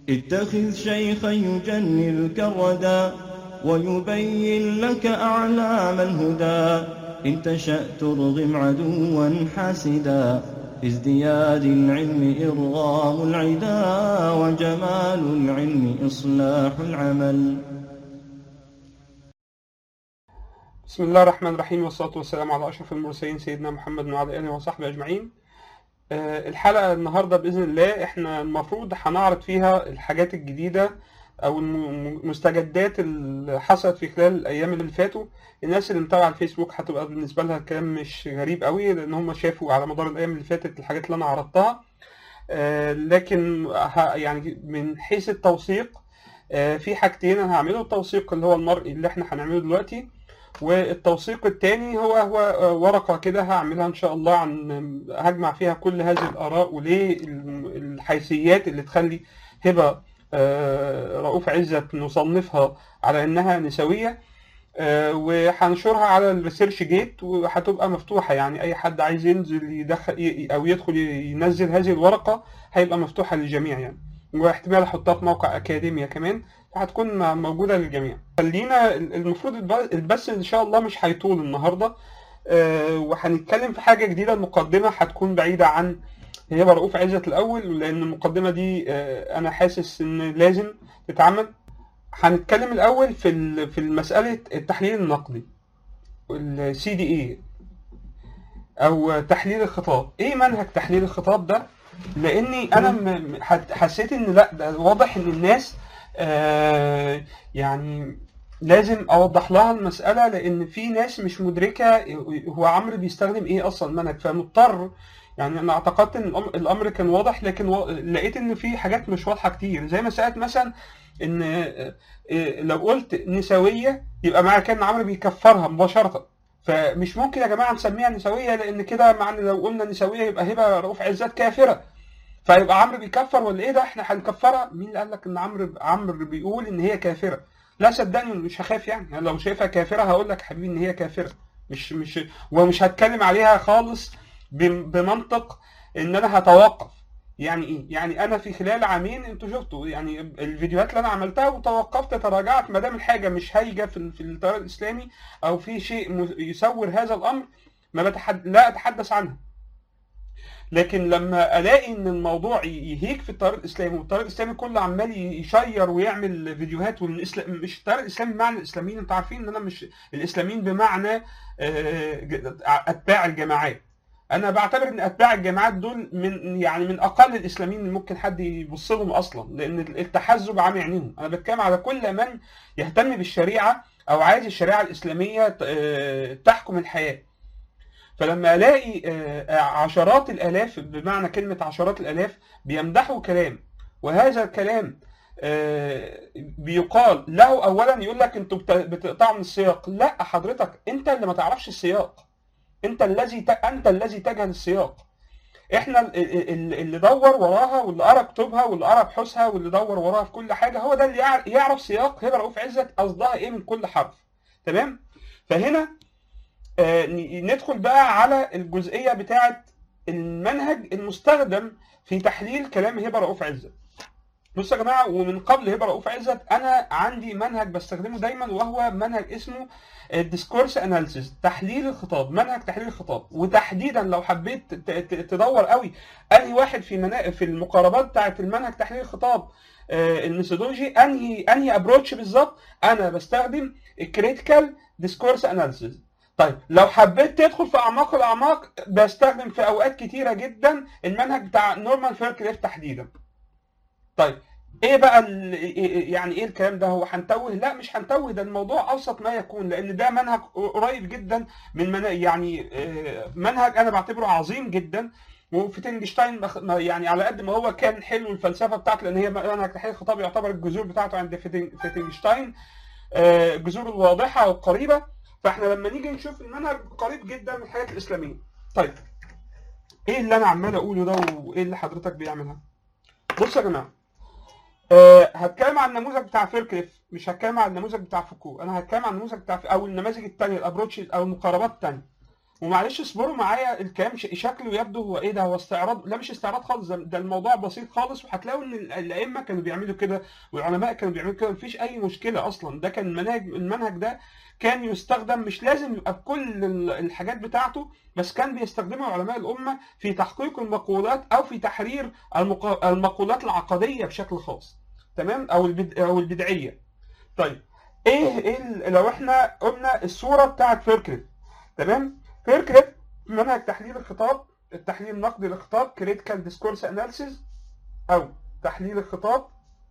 اتخذ شيخا يجنلك الردى ويبين لك أعلام الهدى إن تشأ ترغم عدوا حاسدا في ازدياد العلم إرغام العدا وجمال العلم إصلاح العمل بسم الله الرحمن الرحيم والصلاة والسلام على أشرف المرسلين سيدنا محمد وعلى آله وصحبه أجمعين آه، الحلقة النهاردة بإذن الله إحنا المفروض هنعرض فيها الحاجات الجديدة أو الم- المستجدات اللي حصلت في خلال الأيام اللي فاتوا الناس اللي متابعة الفيسبوك هتبقى بالنسبة لها الكلام مش غريب قوي لأن هم شافوا على مدار الأيام اللي فاتت الحاجات اللي أنا عرضتها آه، لكن ه- يعني من حيث التوثيق آه، في حاجتين أنا هعمله التوثيق اللي هو المرئي اللي إحنا هنعمله دلوقتي والتوثيق الثاني هو هو ورقة كده هعملها إن شاء الله عن هجمع فيها كل هذه الآراء وليه الحيثيات اللي تخلي هبة آه، رؤوف عزت نصنفها على إنها نسوية آه، وهنشرها على الريسيرش جيت وهتبقى مفتوحة يعني أي حد عايز ينزل يدخل ي- أو يدخل ينزل هذه الورقة هيبقى مفتوحة للجميع يعني واحتمال أحطها في موقع أكاديميا كمان فهتكون م- موجودة للجميع خلينا المفروض الب- البث إن شاء الله مش هيطول النهاردة آه، وهنتكلم في حاجة جديدة المقدمة هتكون بعيدة عن هبة رؤوف عزت الأول لأن المقدمة دي آه، أنا حاسس إن لازم تتعمل هنتكلم الأول في ال- في مسألة التحليل النقدي السي دي اي أو تحليل الخطاب إيه منهج تحليل الخطاب ده؟ لأني أنا م- م- حت- حسيت إن لأ ده واضح إن الناس آه، يعني لازم أوضح لها المسألة لأن في ناس مش مدركة هو عمرو بيستخدم إيه أصلا منهج فمضطر يعني أنا اعتقدت إن الأم- الأمر كان واضح لكن و- لقيت إن في حاجات مش واضحة كتير زي مسألة مثلا ان آه، آه، لو قلت نسويه يبقى معنى كده ان عمرو بيكفرها مباشره فمش ممكن يا جماعه نسميها نسويه لان كده معنى لو قلنا نسويه يبقى هبه رؤوف عزت كافره فيبقى عمرو بيكفر ولا ايه ده احنا هنكفرها مين اللي قال لك ان عمرو عمرو بيقول ان هي كافره لا صدقني مش هخاف يعني, يعني لو شايفها كافره هقول لك حبيبي ان هي كافره مش مش ومش هتكلم عليها خالص بم- بمنطق ان انا هتوقف يعني ايه؟ يعني انا في خلال عامين انتوا شفتوا يعني الفيديوهات اللي انا عملتها وتوقفت تراجعت ما دام الحاجه مش هايجه في ال- في التيار الاسلامي او في شيء م- يسور هذا الامر ما بتحد... لا اتحدث عنها. لكن لما الاقي ان الموضوع ي- يهيج في التيار الاسلامي والتيار الاسلامي كله عمال يشير ويعمل فيديوهات والإسلام مش التيار الاسلامي بمعنى الاسلاميين انتوا عارفين ان انا مش الاسلاميين بمعنى آه، ج- اتباع الجماعات. انا بعتبر ان اتباع الجماعات دول من يعني من اقل الاسلاميين اللي ممكن حد يبص لهم اصلا لان التحزب عامي عينيهم انا بتكلم على كل من يهتم بالشريعه او عايز الشريعه الاسلاميه ت- آه، تحكم الحياه فلما الاقي آه، عشرات الالاف بمعنى كلمه عشرات الالاف بيمدحوا كلام وهذا الكلام آه، بيقال له اولا يقول لك انتوا بت- بتقطعوا من السياق لا حضرتك انت اللي ما تعرفش السياق انت الذي ت... انت الذي تجهل السياق احنا ال- ال- ال- اللي دور وراها واللي قرا كتبها واللي قرا بحوثها واللي دور وراها في كل حاجه هو ده اللي يع- يعرف سياق هبه رؤوف عزت قصدها ايه من كل حرف تمام فهنا آه ن- ندخل بقى على الجزئيه بتاعه المنهج المستخدم في تحليل كلام هبه رؤوف عزت بصوا يا جماعه ومن قبل هبه رؤوف عزت انا عندي منهج بستخدمه دايما وهو منهج اسمه الديسكورس اناليسيس تحليل الخطاب منهج تحليل الخطاب وتحديدا لو حبيت ت- ت- تدور قوي انهي واحد في منا... في المقاربات بتاعه المنهج تحليل الخطاب آه، الميثودولوجي انهي انهي ابروتش بالظبط انا بستخدم الكريتيكال ديسكورس اناليسيس طيب لو حبيت تدخل في اعماق الاعماق بستخدم في اوقات كتيره جدا المنهج بتاع نورمان فيركليف تحديدا طيب ايه بقى ال... إيه- يعني ايه الكلام ده هو هنتوه لا مش هنتوه ده الموضوع ابسط ما يكون لان ده منهج قريب جدا من من يعني آه، منهج انا بعتبره عظيم جدا وفيتنجشتاين مخ- ما- يعني على قد ما هو كان حلو الفلسفه بتاعته لان هي منهج تحليل الخطاب يعتبر الجذور بتاعته عند فيتن- فيتنجشتاين آه، الجذور الواضحه والقريبه فاحنا لما نيجي نشوف المنهج قريب جدا من الحاجات الاسلاميه طيب ايه اللي انا عمال اقوله ده وايه اللي حضرتك بيعملها بصوا يا جماعه أه هتكلم عن النموذج بتاع فيركليف مش هتكلم عن النموذج بتاع فوكو انا هتكلم عن النموذج بتاع او النماذج الثانيه الابروتش او المقاربات الثانيه ومعلش اصبروا معايا الكلام ش- شكله يبدو هو ايه ده هو استعراض لا مش استعراض خالص ده, ده الموضوع بسيط خالص وهتلاقوا ان ال- الائمه كانوا بيعملوا كده والعلماء كانوا بيعملوا كده مفيش اي مشكله اصلا ده كان المنهج المنهج ده كان يستخدم مش لازم يبقى بكل ال- الحاجات بتاعته بس كان بيستخدمه علماء الامه في تحقيق المقولات او في تحرير المق- المقولات العقديه بشكل خاص تمام او البد... او البدعيه طيب ايه ايه ال- لو احنا قلنا الصوره بتاعت فيركريف تمام فيركريف منهج تحليل الخطاب التحليل النقدي للخطاب كريتيكال ديسكورس اناليسيز او تحليل الخطاب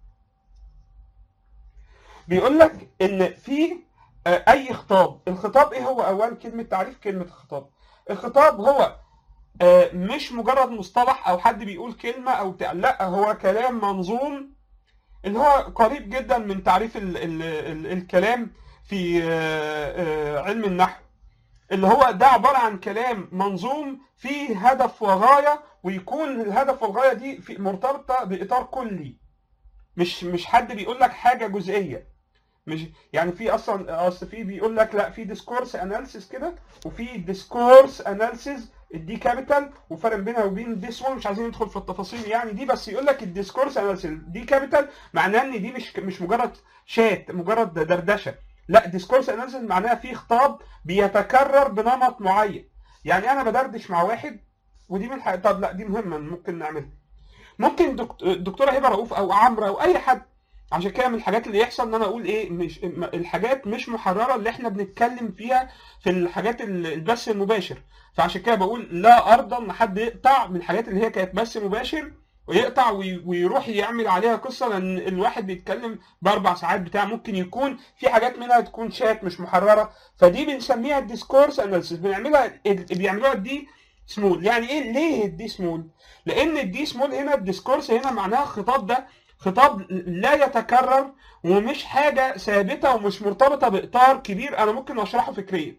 بيقول لك ان في آه، اي خطاب الخطاب ايه هو اولا كلمه تعريف كلمه الخطاب الخطاب هو آه، مش مجرد مصطلح او حد بيقول كلمه او بتاع لا هو كلام منظوم اللي هو قريب جدا من تعريف ال ال ال الكلام في آه، آه، علم النحو اللي هو ده عبارة عن كلام منظوم فيه هدف وغاية ويكون الهدف والغاية دي في مرتبطة بإطار كلي مش مش حد بيقول لك حاجة جزئية مش يعني في اصلا اصل في بيقول لك لا في ديسكورس اناليسيس كده وفي ديسكورس اناليسيس الدي كابيتال وفرق بينها وبين دي سمول مش عايزين ندخل في التفاصيل يعني دي بس يقول لك الديسكورس اناليسيس دي كابيتال معناه ان دي مش مش مجرد شات مجرد دردشه لا ديسكورس اناليسيس معناها في خطاب بيتكرر بنمط معين يعني انا بدردش مع واحد ودي من حق... طب لا دي مهمه ممكن نعملها ممكن دكت- الدكتوره هبه رؤوف او عمرو او اي حد عشان كده من الحاجات اللي يحصل ان انا اقول ايه مش م- الحاجات مش محرره اللي احنا بنتكلم فيها في الحاجات ال- البث المباشر فعشان كده بقول لا ارضى ان حد يقطع من الحاجات اللي هي كانت بث مباشر ويقطع وي- ويروح يعمل عليها قصه لان الواحد بيتكلم باربع ساعات بتاع ممكن يكون في حاجات منها تكون شات مش محرره فدي بنسميها الديسكورس اناليسيس بنعملها ال- بيعملوها دي سمول يعني ايه ليه الدي سمول لان الدي سمول هنا الديسكورس هنا معناها الخطاب ده خطاب لا يتكرر ومش حاجه ثابته ومش مرتبطه باطار كبير انا ممكن اشرحه فكريا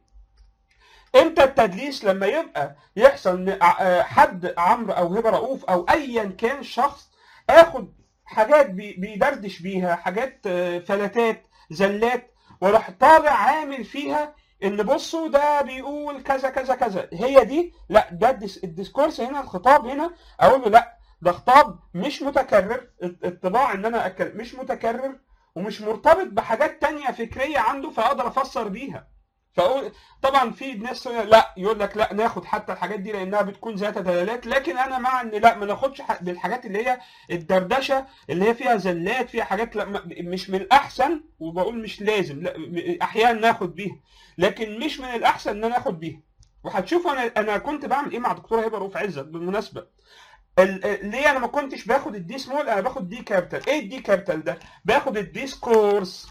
امتى التدليس لما يبقى يحصل ان ع- آه حد عمرو او هبه رؤوف او ايا كان شخص اخد حاجات بي- بيدردش بيها حاجات آه، فلتات زلات وراح طالع عامل فيها ان بصوا ده بيقول كذا كذا كذا هي دي لا ده الديس- الديسكورس هنا الخطاب هنا اقول له لا ده خطاب مش متكرر الطباع ان انا أتكلم مش متكرر ومش مرتبط بحاجات تانية فكرية عنده فاقدر افسر بيها فاقول طبعا في ناس لا يقول لك لا ناخد حتى الحاجات دي لانها بتكون ذات دلالات لكن انا مع ان لا ما ناخدش ح- بالحاجات اللي هي الدردشه اللي هي فيها زلات فيها حاجات لا ما- مش من الاحسن وبقول مش لازم لا م- احيانا ناخد بيها لكن مش من الاحسن ان انا اخد بيها وهتشوفوا انا انا كنت بعمل ايه مع دكتوره هبه رؤوف عزت بالمناسبه ال- ال- ليه انا ما كنتش باخد الدي سمول انا باخد دي كابيتال ايه الدي كابيتال ده باخد الديسكورس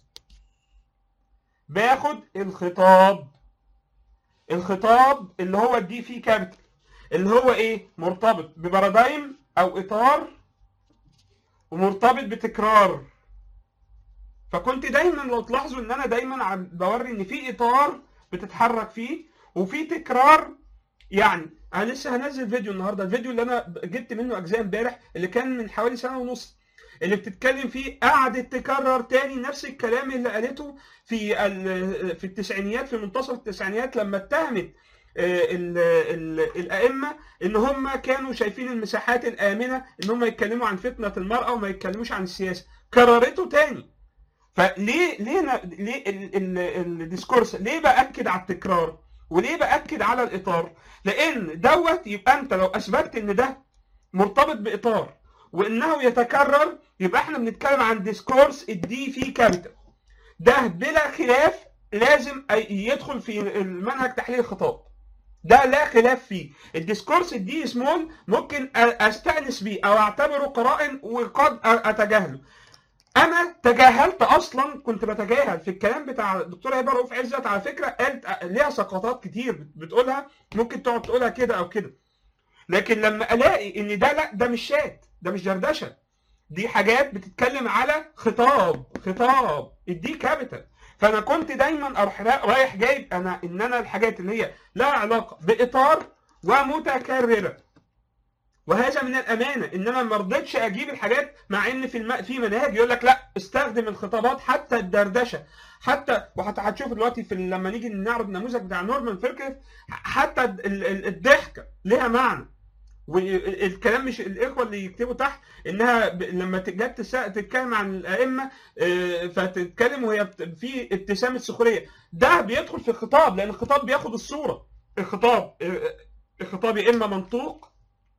باخد الخطاب الخطاب اللي هو الدي فيه كابيتال اللي هو ايه مرتبط ببارادايم او اطار ومرتبط بتكرار فكنت دايما لو تلاحظوا ان انا دايما عم بوري ان في اطار بتتحرك فيه وفي تكرار يعني انا لسه هنزل فيديو النهارده الفيديو اللي انا جبت منه اجزاء امبارح اللي كان من حوالي سنه ونص اللي بتتكلم فيه قعدت تكرر تاني نفس الكلام اللي قالته في ال- في التسعينيات في منتصف التسعينيات لما اتهمت آه، ال- ال- الائمه ان هم كانوا شايفين المساحات الامنه ان هم يتكلموا عن فتنه المراه وما يتكلموش عن السياسه كررته تاني فليه ليه أنا ليه ال- ال- الديسكورس ليه باكد على التكرار وليه باكد على الاطار لان دوت يبقى انت لو اثبتت ان ده مرتبط باطار وانه يتكرر يبقى احنا بنتكلم عن ديسكورس الدي فيه كابيتال ده بلا خلاف لازم أي- يدخل في المنهج تحليل الخطاب ده لا خلاف فيه الديسكورس الدي سمول ممكن أ- استانس بيه او اعتبره قرائن وقد أ- اتجاهله انا تجاهلت اصلا كنت بتجاهل في الكلام بتاع الدكتوره هبه رؤوف عزت على فكره قالت ليها سقطات كتير بتقولها ممكن تقعد تقولها كده او كده لكن لما الاقي ان ده لا ده مش شات ده مش دردشه دي حاجات بتتكلم على خطاب خطاب الدي كابيتال فانا كنت دايما اروح را- رايح جايب انا ان انا الحاجات اللي هي لها علاقه باطار ومتكرره وهذا من الامانه ان انا ما رضيتش اجيب الحاجات مع ان في الم... في مناهج يقول لك لا استخدم الخطابات حتى الدردشه حتى وحتى هتشوف دلوقتي في ال- لما نيجي نعرض النموذج بتاع نورمان فيركليف حتى ال- ال- الضحكه لها معنى والكلام مش الاخوه اللي يكتبوا تحت انها ب... لما ت- جت تس- تتكلم عن الائمه آه، فتتكلم وهي بت- في ابتسامه سخريه ده بيدخل في الخطاب لان الخطاب بياخد الصوره الخطاب آه، الخطاب يا اما منطوق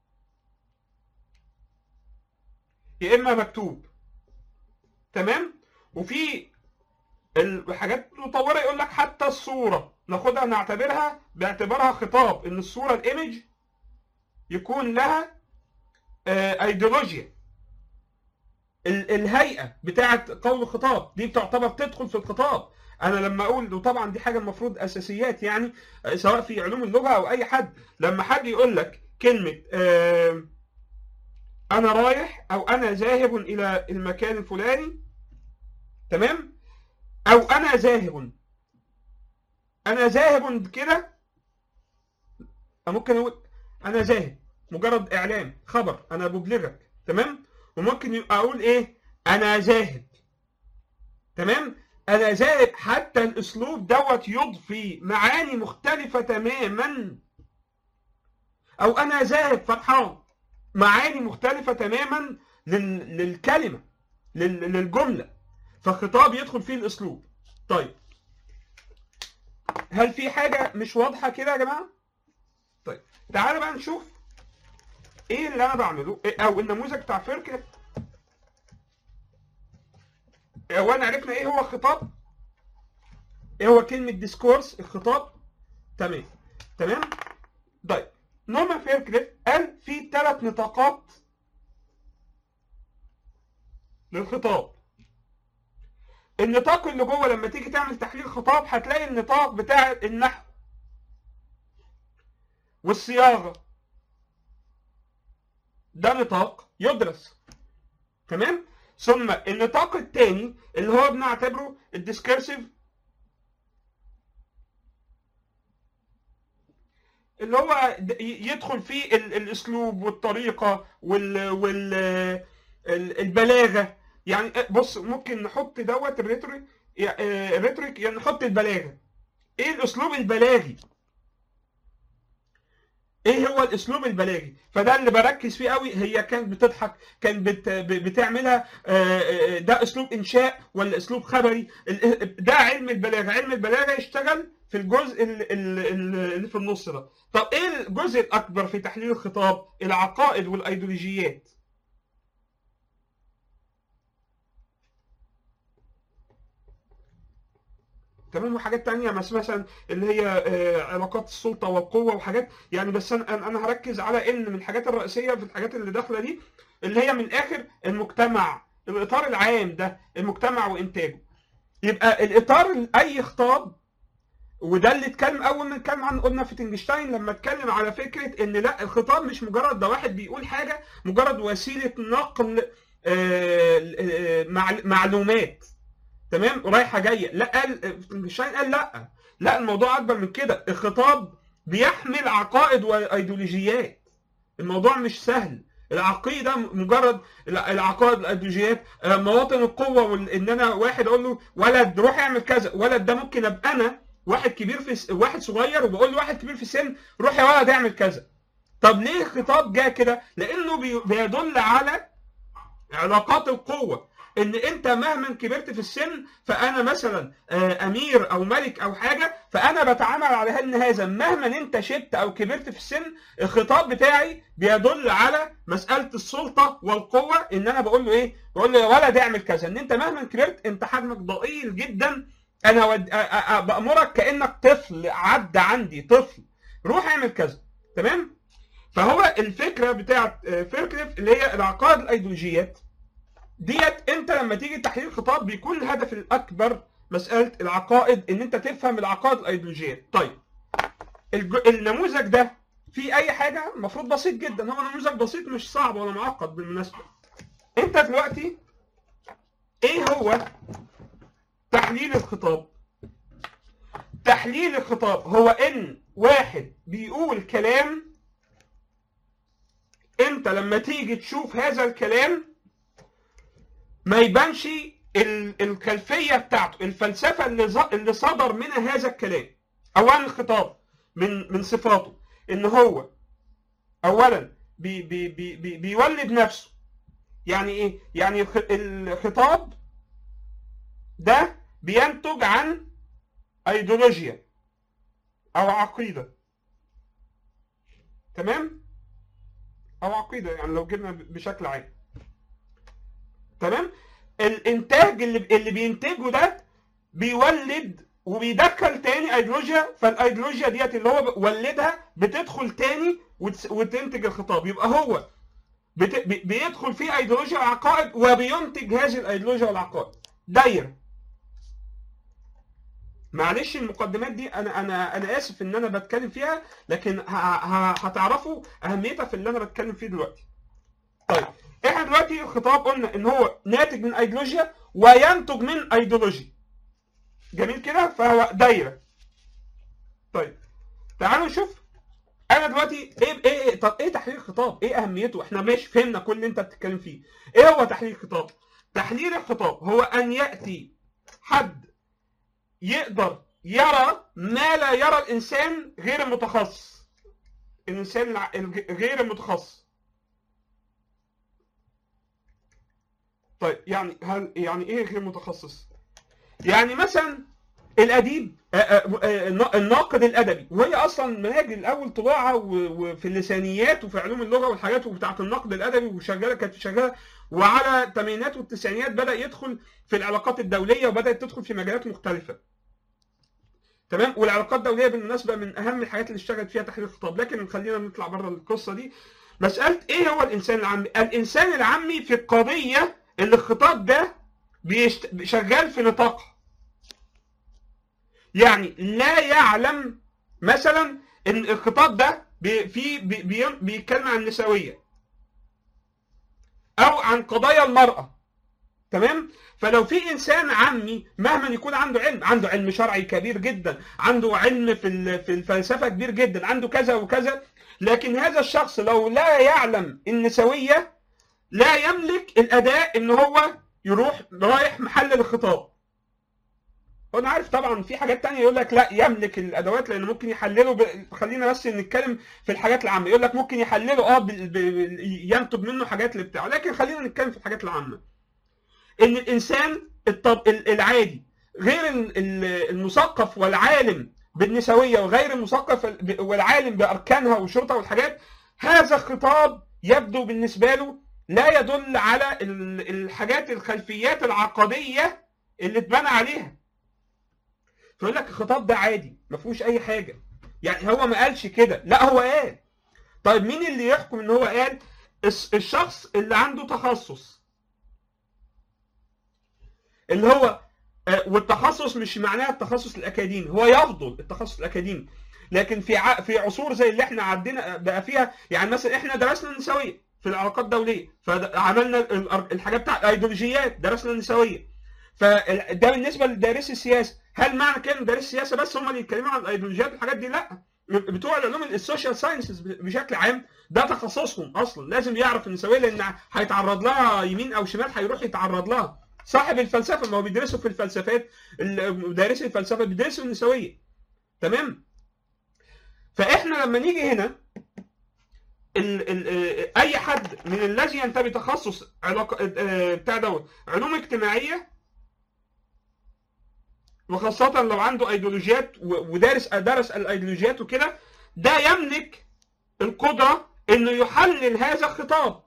يا اما مكتوب تمام وفي الحاجات المطوره يقول لك حتى الصوره ناخدها نعتبرها باعتبارها خطاب ان الصوره الايمج يكون لها آه، ايديولوجيا ال- الهيئه بتاعه قول الخطاب دي بتعتبر تدخل في الخطاب انا لما اقول وطبعا دي حاجه المفروض اساسيات يعني آه، سواء في علوم اللغه او اي حد لما حد يقول لك كلمه آه، انا رايح او انا ذاهب الى المكان الفلاني تمام او انا ذاهب انا ذاهب كده ممكن اقول انا ذاهب مجرد اعلان خبر انا ببلغك تمام وممكن يبقى اقول ايه انا ذاهب تمام انا ذاهب حتى الاسلوب دوت يضفي معاني مختلفه تماما او انا ذاهب فرحان معاني مختلفه تماما لل... للكلمه لل... للجمله فالخطاب يدخل فيه الاسلوب طيب هل في حاجه مش واضحه كده يا جماعه طيب تعالى بقى نشوف ايه اللي انا بعمله إيه- او النموذج بتاع فيركل اولا عرفنا ايه هو الخطاب ايه هو كلمه ديسكورس الخطاب تمام تمام طيب نورمان فيركليف قال في ثلاث نطاقات للخطاب النطاق اللي جوه لما تيجي تعمل تحليل خطاب هتلاقي النطاق بتاع النحو والصياغه ده نطاق يدرس تمام ثم النطاق الثاني اللي هو بنعتبره الديسكرسيف اللي هو د- ي- يدخل فيه ال- الاسلوب والطريقه وال وال ال- البلاغه يعني بص ممكن نحط دوت الريتوريك يا- آه، الريتوريك يعني نحط البلاغه ايه الاسلوب البلاغي ايه هو الاسلوب البلاغي فده اللي بركز فيه قوي هي كانت بتضحك كانت بت ب- بتعملها آه، آه، ده اسلوب انشاء ولا اسلوب خبري ال- ده علم البلاغه علم البلاغه يشتغل في الجزء ال- ال- ال- اللي في النص ده طب ايه الجزء الاكبر في تحليل الخطاب العقائد والايديولوجيات تمام وحاجات تانية بس مثلا اللي هي آه، علاقات السلطة والقوة وحاجات يعني بس أنا أنا أنا هركز على إن من الحاجات الرئيسية في الحاجات اللي داخلة دي اللي هي من الآخر المجتمع الإطار العام ده المجتمع وإنتاجه يبقى الإطار أي خطاب وده اللي اتكلم اول ما اتكلم عن قلنا فيتنجشتاين لما اتكلم على فكره ان لا الخطاب مش مجرد ده واحد بيقول حاجه مجرد وسيله نقل آه، آه، معل- معلومات تمام رايحه جايه لا قال فيتنجشتاين قال لا لا الموضوع اكبر من كده الخطاب بيحمل عقائد وايديولوجيات الموضوع مش سهل العقيده مجرد الع- العقائد الايديولوجيات آه، مواطن القوه وال- ان انا واحد اقول له ولد روح اعمل كذا ولد ده ممكن ابقى انا واحد كبير في س... واحد صغير وبقول لواحد كبير في السن روح يا ولد اعمل كذا طب ليه الخطاب جاء كده لانه بي... بيدل على علاقات القوه ان انت مهما كبرت في السن فانا مثلا آه، امير او ملك او حاجه فانا بتعامل على ان هذا مهما انت شبت او كبرت في السن الخطاب بتاعي بيدل على مساله السلطه والقوه ان انا بقول له ايه بقول له يا ولد اعمل كذا ان انت مهما كبرت انت حجمك ضئيل جدا انا ود... أ- أ- أ- بامرك كانك طفل عدى عندي طفل روح اعمل كذا تمام فهو الفكره بتاعت آه، فيركليف اللي هي العقائد الايديولوجيات ديت انت لما تيجي تحليل خطاب بيكون الهدف الاكبر مساله العقائد ان انت تفهم العقائد الايديولوجيات طيب الج... النموذج ده فيه اي حاجه المفروض بسيط جدا هو نموذج بسيط مش صعب ولا معقد بالمناسبه انت دلوقتي ايه هو تحليل الخطاب تحليل الخطاب هو ان واحد بيقول كلام انت لما تيجي تشوف هذا الكلام ما يبانش ال- الخلفيه بتاعته الفلسفه اللي ظ- اللي صدر منها هذا الكلام اولا الخطاب من من صفاته ان هو اولا بي بي بي بي بيولد نفسه يعني ايه يعني الخ- الخطاب ده بينتج عن ايديولوجيا او عقيده تمام او عقيده يعني لو جبنا ب- بشكل عام تمام الانتاج اللي اللي بينتجه ده بيولد وبيدخل تاني ايديولوجيا فالايديولوجيا ديت اللي هو ولدها بتدخل تاني وتس- وتنتج الخطاب يبقى هو بت... بي- بيدخل فيه ايديولوجيا وعقائد وبينتج هذه الايديولوجيا والعقائد دايره معلش المقدمات دي انا انا انا اسف ان انا بتكلم فيها لكن ه... ه... هتعرفوا اهميتها في اللي انا بتكلم فيه دلوقتي طيب احنا دلوقتي الخطاب قلنا ان هو ناتج من ايديولوجيا وينتج من ايديولوجيا جميل كده فهو دايره طيب تعالوا نشوف انا دلوقتي ايه ايه, إيه طب ايه تحليل الخطاب؟ ايه اهميته؟ احنا ماشي فهمنا كل اللي انت بتتكلم فيه. ايه هو تحليل الخطاب؟ تحليل الخطاب هو ان ياتي حد يقدر يرى ما لا يرى الانسان غير المتخصص. الانسان الع- الغ- غير المتخصص. طيب يعني هل يعني ايه غير متخصص؟ يعني مثلا الاديب آه، آه، آه، الناقد الادبي وهي اصلا مناهج الاول طباعه و- وفي اللسانيات وفي علوم اللغه والحاجات بتاعه النقد الادبي وشغاله كانت شغاله وعلى الثمانينات والتسعينات بدا يدخل في العلاقات الدوليه وبدات تدخل في مجالات مختلفه تمام والعلاقات الدوليه بالمناسبه من اهم الحاجات اللي اشتغلت فيها تحليل الخطاب لكن خلينا نطلع بره القصه دي مساله ايه هو الانسان العامي الانسان العامي في القضيه اللي الخطاب ده بيشت... شغال في نطاقها يعني لا يعلم مثلا ان الخطاب ده بي في بي بي بيتكلم عن النسويه او عن قضايا المراه تمام فلو في انسان عامي مهما يكون عنده علم عنده علم شرعي كبير جدا عنده علم في ال- في الفلسفه كبير جدا عنده كذا وكذا لكن هذا الشخص لو لا يعلم النسويه لا يملك الاداء ان هو يروح رايح محل الخطاب وانا عارف طبعا في حاجات تانية يقول لك لا يملك الادوات لان ممكن يحلله ب... خلينا بس نتكلم في الحاجات العامه يقول لك ممكن يحلله اه ب... ب... ينتج منه حاجات اللي بتاعه لكن خلينا نتكلم في الحاجات العامه ان الانسان الطب... ال- العادي غير ال- ال- المثقف والعالم بالنسويه وغير المثقف ب- والعالم باركانها وشروطها والحاجات هذا الخطاب يبدو بالنسبه له لا يدل على ال- الحاجات الخلفيات العقديه اللي اتبنى عليها فيقول لك الخطاب ده عادي ما فيهوش اي حاجه يعني هو ما قالش كده لا هو قال طيب مين اللي يحكم ان هو قال الس- الشخص اللي عنده تخصص اللي هو آه، والتخصص مش معناه التخصص الاكاديمي هو يفضل التخصص الاكاديمي لكن في ع... في عصور زي اللي احنا عدينا بقى فيها يعني مثلا احنا درسنا النسويه في العلاقات الدوليه فعملنا ال- الحاجات بتاع الايديولوجيات درسنا النسويه فده بالنسبه لدارسي السياسه هل معنى كده ان دارسي السياسه بس هم اللي يتكلموا عن الايديولوجيات والحاجات دي لا بتوع العلوم السوشيال ساينسز بشكل عام ده تخصصهم اصلا لازم يعرف النسويه لان هيتعرض لها يمين او شمال هيروح يتعرض لها صاحب الفلسفه ما هو بيدرسوا في الفلسفات ال- دارسي الفلسفه بيدرسوا النسويه تمام فاحنا لما نيجي هنا ال ال آه، اي حد من الذي ينتمي تخصص علاقه آه، بتاع دوت علوم اجتماعيه وخاصة لو عنده ايديولوجيات و- ودارس درس الايديولوجيات وكده ده يملك القدرة انه يحلل هذا الخطاب.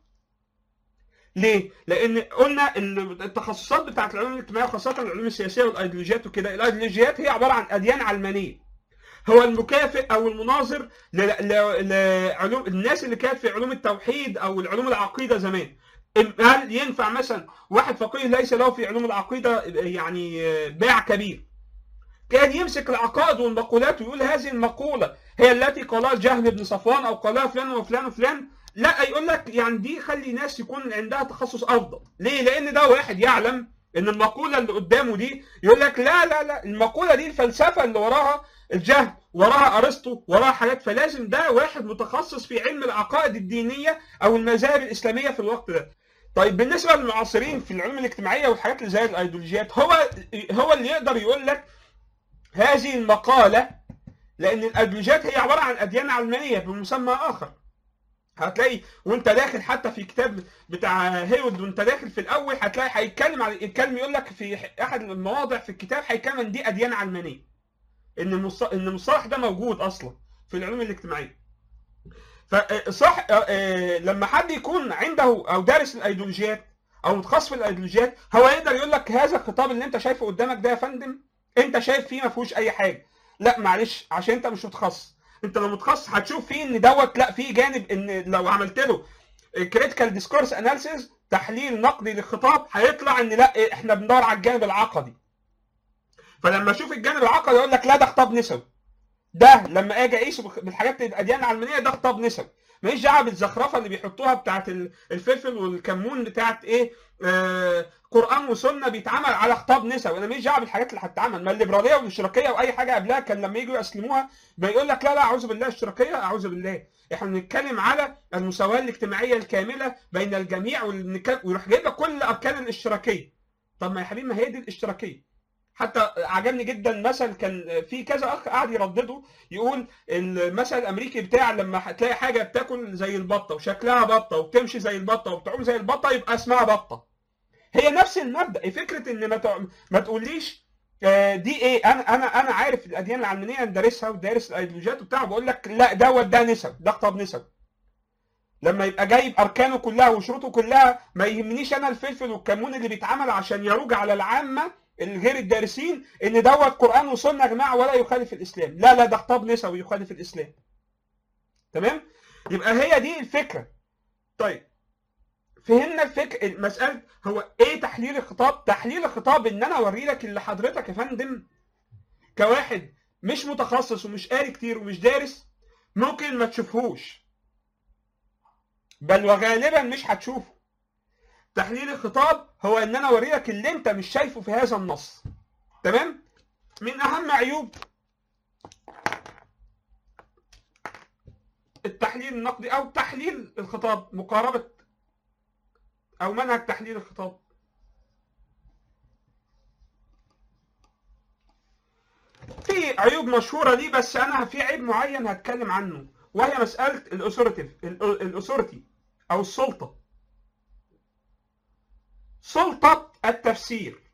ليه؟ لأن قلنا ال- التخصصات بتاعت العلوم الاجتماعية خاصة العلوم السياسية والايديولوجيات وكده، الايديولوجيات هي عبارة عن أديان علمانية. هو المكافئ أو المناظر ل- ل- لعلوم الناس اللي كانت في علوم التوحيد أو العلوم العقيدة زمان. هل ينفع مثلا واحد فقيه ليس له في علوم العقيده يعني باع كبير كان يمسك العقائد والمقولات ويقول هذه المقوله هي التي قالها جهل بن صفوان او قالها فلان وفلان وفلان لا يقول لك يعني دي خلي ناس يكون عندها تخصص افضل ليه لان ده واحد يعلم ان المقوله اللي قدامه دي يقول لك لا لا لا المقوله دي الفلسفه اللي وراها الجهل وراها ارسطو وراها حاجات فلازم ده واحد متخصص في علم العقائد الدينيه او المذاهب الاسلاميه في الوقت ده طيب بالنسبه للمعاصرين في العلوم الاجتماعيه والحاجات اللي زي الايديولوجيات هو هو اللي يقدر يقول لك هذه المقاله لان الايديولوجيات هي عباره عن اديان علمانيه بمسمى اخر هتلاقي وانت داخل حتى في كتاب بتاع هيود وانت داخل في الاول هتلاقي هيتكلم على يتكلم يقول لك في احد المواضع في الكتاب هيتكلم ان دي اديان علمانيه ان المص... ان المصطلح ده موجود اصلا في العلوم الاجتماعيه فصح لما حد يكون عنده او دارس الايديولوجيات او متخصص في الايديولوجيات هو يقدر يقول لك هذا الخطاب اللي انت شايفه قدامك ده يا فندم انت شايف فيه ما فيهوش اي حاجه لا معلش عشان انت مش متخصص انت لو متخصص هتشوف فيه ان دوت لا في جانب ان لو عملت له كريتيكال ديسكورس اناليسيز تحليل نقدي للخطاب هيطلع ان لا احنا بندور على الجانب العقدي فلما اشوف الجانب العقدي اقول لك لا ده خطاب نسوي ده لما اجي اقيسه بالحاجات الاديان العلمانيه ده خطاب نسوي ماليش دعوه بالزخرفه اللي بيحطوها بتاعت الفلفل والكمون بتاعت ايه آه قران وسنه بيتعمل على خطاب نسوي انا ماليش دعوه بالحاجات اللي هتتعمل ما الليبراليه والاشتراكيه واي حاجه قبلها كان لما يجوا يسلموها بيقول لك لا لا اعوذ بالله اشتراكيه اعوذ بالله احنا بنتكلم على المساواه الاجتماعيه الكامله بين الجميع ويروح جايب لك كل اركان الاشتراكيه طب ما يا حبيبي ما هي دي الاشتراكيه حتى عجبني جدا مثل كان في كذا اخ قاعد يردده يقول المثل الامريكي بتاع لما هتلاقي حاجه بتاكل زي البطه وشكلها بطه وبتمشي زي البطه وبتعوم زي البطه يبقى اسمها بطه هي نفس المبدا فكره ان ما تع... ما تقوليش دي ايه انا انا انا عارف الاديان العلمانيه انا دارسها ودارس الايديولوجيات وبتاع بقول لك لا دوت ده نسب ده خطاب نسب لما يبقى جايب اركانه كلها وشروطه كلها ما يهمنيش انا الفلفل والكمون اللي بيتعمل عشان يروج على العامه غير الدارسين ان دوت قران وسنه يا جماعه ولا يخالف الاسلام لا لا ده خطاب نسوي يخالف الاسلام تمام يبقى هي دي الفكره طيب فهمنا الفكر مسألة هو ايه تحليل الخطاب؟ تحليل الخطاب ان انا اوري لك اللي حضرتك يا فندم كواحد مش متخصص ومش قاري كتير ومش دارس ممكن ما تشوفهوش بل وغالبا مش هتشوفه تحليل الخطاب هو ان انا اوري لك اللي انت مش شايفه في هذا النص تمام من اهم عيوب التحليل النقدي او تحليل الخطاب مقاربه او منهج تحليل الخطاب في عيوب مشهورة ليه بس أنا في عيب معين هتكلم عنه وهي مسألة الأسورتيف الأسورتي أو السلطة سلطة التفسير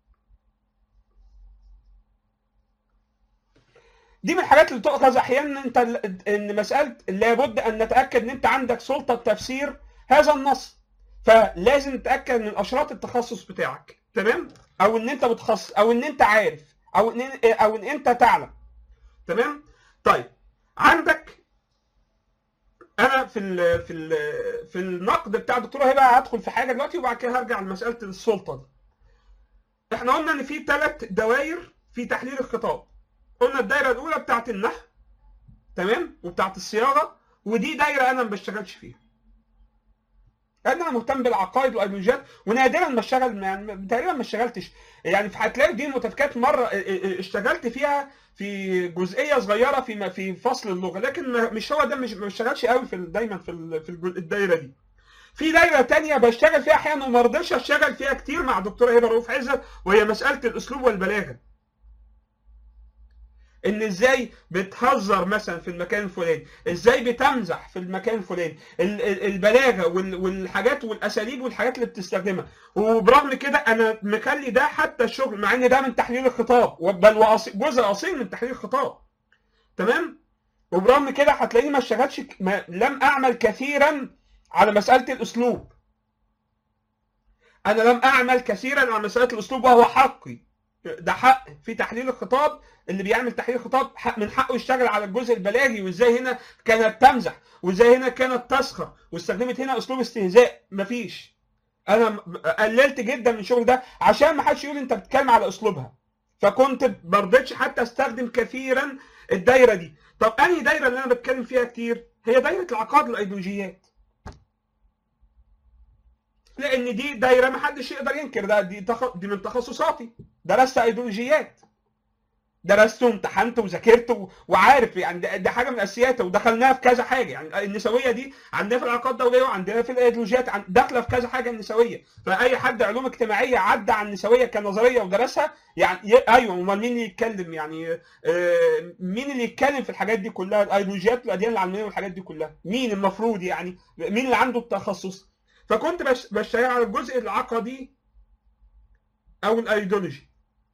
دي من الحاجات اللي تؤخذ احيانا انت ان مساله لابد ان نتاكد ان انت عندك سلطه تفسير هذا النص فلازم تتاكد من اشراط التخصص بتاعك تمام او ان انت متخصص او ان انت عارف او ان او ان انت تعلم تمام طيب عندك انا في ال في ال في النقد بتاع الدكتوره هبه هدخل في حاجه دلوقتي وبعد كده هرجع لمساله السلطه دي احنا قلنا ان في ثلاث دوائر في تحليل الخطاب قلنا الدايره الاولى بتاعت النحو تمام وبتاعت الصياغه ودي دايره انا ما بشتغلش فيها لان انا مهتم بالعقائد والايديولوجيات ونادرا ما اشتغل يعني تقريبا ما اشتغلت يعني هتلاقي دي المتفكات مره اشتغلت فيها في جزئيه صغيره في في فصل اللغه لكن مش هو ده مش ما بشتغلش قوي في دايما في في الدايره دي في دايره تانية بشتغل فيها احيانا وما رضيتش اشتغل فيها كتير مع دكتوره هبه رؤوف عزت وهي مساله الاسلوب والبلاغه ان ازاي بتهزر مثلا في المكان الفلاني ازاي بتمزح في المكان الفلاني البلاغه والحاجات والاساليب والحاجات اللي بتستخدمها وبرغم كده انا مخلي ده حتى الشغل مع ان ده من تحليل الخطاب بل جزء اصيل من تحليل الخطاب تمام وبرغم كده هتلاقيني ما اشتغلش ما لم اعمل كثيرا على مساله الاسلوب انا لم اعمل كثيرا على مساله الاسلوب وهو حقي ده حق في تحليل الخطاب اللي بيعمل تحليل خطاب حق من حقه يشتغل على الجزء البلاغي وازاي هنا كانت تمزح وازاي هنا كانت تسخر واستخدمت هنا اسلوب استهزاء مفيش انا قللت جدا من الشغل ده عشان ما حدش يقول انت بتتكلم على اسلوبها فكنت ما رضيتش حتى استخدم كثيرا الدايره دي طب انهي دايره اللي انا بتكلم فيها كتير هي دايره العقائد والايديولوجيات لان دي دايره ما حدش يقدر ينكر ده دي تخ... دي من تخصصاتي درست ايديولوجيات درست وامتحنت وذاكرت و- وعارف يعني ده, ده حاجه من الاساسيات ودخلناها في كذا حاجه يعني النسويه دي عندنا في العلاقات الدوليه وعندنا في الايديولوجيات عن- داخله في كذا حاجه النسويه فاي حد علوم اجتماعيه عدى على النسويه كنظريه ودرسها يعني ي- ايوه امال مين اللي يتكلم يعني آه، مين اللي يتكلم في الحاجات دي كلها الايديولوجيات والاديان العلمانيه والحاجات دي كلها مين المفروض يعني مين اللي عنده التخصص فكنت بش- بشتغل على الجزء العقدي او الايديولوجي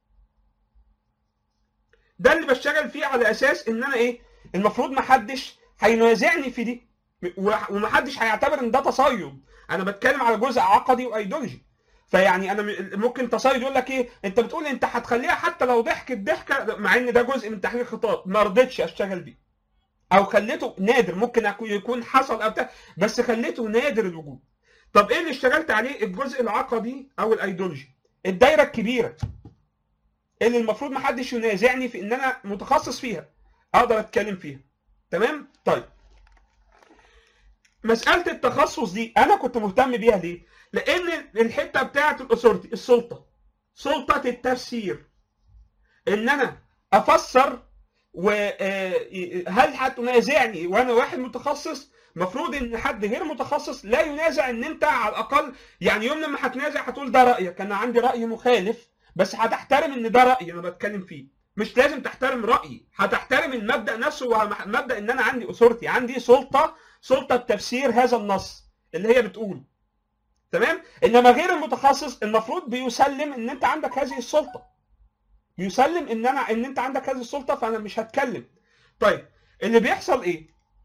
ده اللي بشتغل فيه على اساس ان انا ايه المفروض ما حدش هينازعني في دي وما حدش هيعتبر ان ده تصيد انا بتكلم على جزء عقدي وايديولوجي فيعني انا م- ممكن تصيد يقول لك ايه انت بتقول انت هتخليها حتى لو ضحكت ضحكه مع ان ده جزء من تحليل الخطاب ما رضيتش اشتغل بيه او خليته نادر ممكن أكو- يكون حصل او بتاع بس خليته نادر الوجود طب ايه اللي اشتغلت عليه الجزء العقدي او الايديولوجي الدايره الكبيره اللي المفروض ما حدش ينازعني في ان انا متخصص فيها اقدر اتكلم فيها تمام طيب مساله التخصص دي انا كنت مهتم بيها ليه لان الحته بتاعه الاثورتي السلطه سلطه التفسير ان انا افسر وهل هتنازعني وانا واحد متخصص مفروض ان حد غير متخصص لا ينازع ان انت على الاقل يعني يوم لما هتنازع هتقول ده رايك انا عندي راي مخالف بس هتحترم ان ده رايي انا بتكلم فيه مش لازم تحترم رايي هتحترم المبدا نفسه ومبدا ان انا عندي اثورتي عندي سلطه سلطه تفسير هذا النص اللي هي بتقول تمام انما غير المتخصص المفروض بيسلم ان انت عندك هذه السلطه بيسلم ان انا ان انت عندك هذه السلطه فانا مش هتكلم طيب اللي بيحصل ايه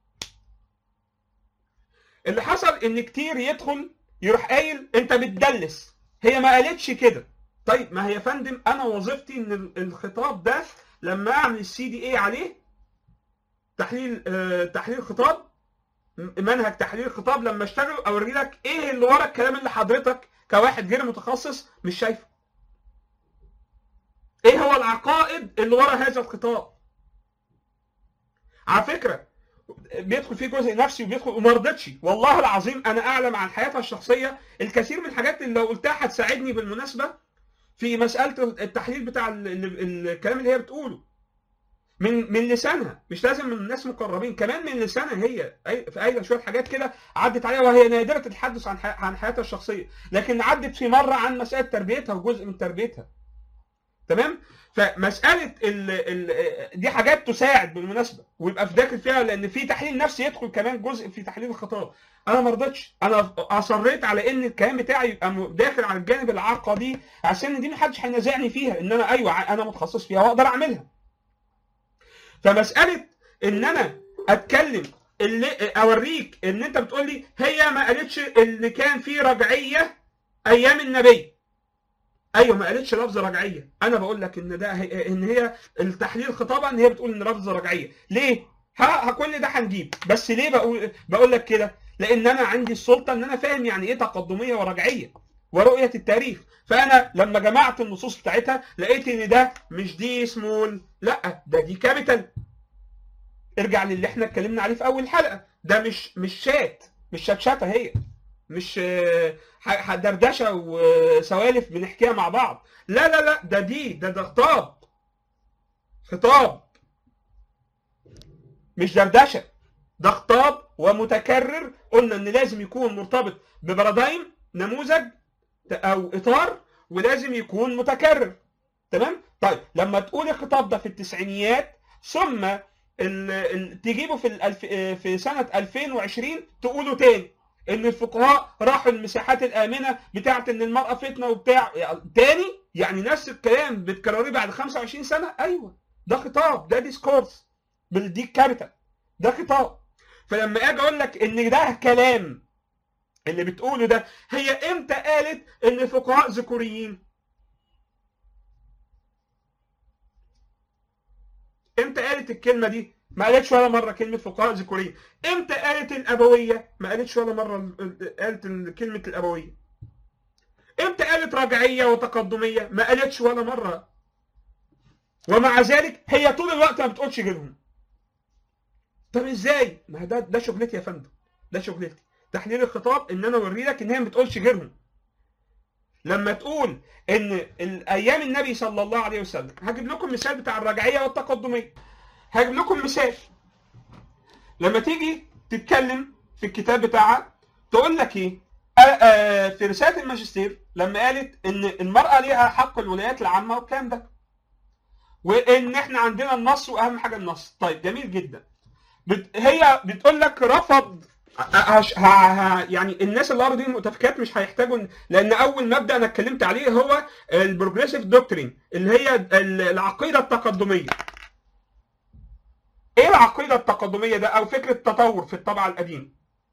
اللي حصل ان كتير يدخل يروح قايل انت بتدلس هي ما قالتش كده طيب ما هي يا فندم انا وظيفتي ان ال- الخطاب ده لما اعمل السي دي اي عليه تحليل آه تحليل خطاب م- منهج تحليل خطاب لما اشتغل اوري لك ايه اللي ورا الكلام اللي حضرتك كواحد غير متخصص مش شايفه ايه هو العقائد اللي ورا هذا الخطاب على فكره بيدخل فيه جزء نفسي وبيدخل وما رضتش والله العظيم انا اعلم عن حياتها الشخصيه الكثير من الحاجات اللي لو قلتها هتساعدني بالمناسبه في مساله التحليل بتاع ال- ال- الكلام اللي هي بتقوله من من لسانها مش لازم من ناس مقربين كمان من لسانها هي أي- في قايله شويه حاجات كده عدت عليها وهي نادره التحدث عن حي- عن حياتها الشخصيه لكن عدت في مره عن مساله تربيتها وجزء من تربيتها تمام فمساله ال ال دي حاجات تساعد بالمناسبه ويبقى في داخل فيها لان في تحليل نفسي يدخل كمان جزء في تحليل الخطاب انا ما رضيتش انا اصريت على ان الكلام بتاعي يبقى م- داخل على الجانب العقدي عشان دي ما حدش هينازعني فيها ان انا ايوه ع- انا متخصص فيها واقدر اعملها فمساله ان انا اتكلم اللي اوريك ان انت بتقول لي هي ما قالتش اللي كان فيه رجعيه ايام النبي ايوه ما قالتش لفظ رجعيه انا بقول لك ان ده هي ان هي التحليل خطابه ان هي بتقول ان لفظ رجعيه ليه ها ها كل ده هنجيب بس ليه بقول بقول لك كده لان انا عندي السلطه ان انا فاهم يعني ايه تقدميه ورجعيه ورؤيه التاريخ فانا لما جمعت النصوص بتاعتها لقيت ان ده مش دي سمول لا ده دي كابيتال ارجع للي احنا اتكلمنا عليه في اول حلقه ده مش مش شات مش شاتشاته هي مش آه، ح- ح- دردشه وسوالف بنحكيها مع بعض لا لا لا ده دي ده ده خطاب خطاب مش دردشه ده خطاب ومتكرر قلنا ان لازم يكون مرتبط ببارادايم نموذج او اطار ولازم يكون متكرر تمام طيب لما تقول الخطاب ده في التسعينيات ثم ال... ال... تجيبه في الألف... في سنه 2020 تقوله تاني ان الفقهاء راحوا المساحات الامنه بتاعت ان المراه فتنه وبتاع يعني تاني يعني نفس الكلام بتكرريه بعد 25 سنه ايوه ده خطاب ده ديسكورس بالدي كابيتال ده خطاب فلما اجي اقول لك ان ده كلام اللي بتقوله ده هي امتى قالت ان الفقهاء ذكوريين امتى قالت الكلمه دي ما قالتش ولا مره كلمه فقهاء ذكوريين امتى قالت الابويه ما قالتش ولا مره ال- ال- قالت ال- كلمه الابويه امتى قالت رجعيه وتقدميه ما قالتش ولا مره ومع ذلك هي طول الوقت ما بتقولش غيرهم طب ازاي ما ده ده شغلتي يا فندم ده شغلتي تحليل الخطاب ان انا اوري لك ان هي ما بتقولش غيرهم لما تقول ان ال- ايام النبي صلى الله عليه وسلم هجيب لكم مثال بتاع الرجعيه والتقدميه هجيب لكم مثال لما تيجي تتكلم في الكتاب بتاعها تقول لك ايه آه، آه، في رساله الماجستير لما قالت ان المراه ليها حق الولايات العامه والكلام ده وان احنا عندنا النص واهم حاجه النص طيب جميل جدا بت... هي بتقول لك رفض هش... ه... ه... يعني الناس اللي قروا دي المؤتفكات مش هيحتاجوا إن- لان اول مبدا انا اتكلمت عليه هو البروجريسيف دوكترين اللي هي ال- العقيده التقدميه ايه العقيده التقدميه ده او فكره التطور في الطبعه القديمه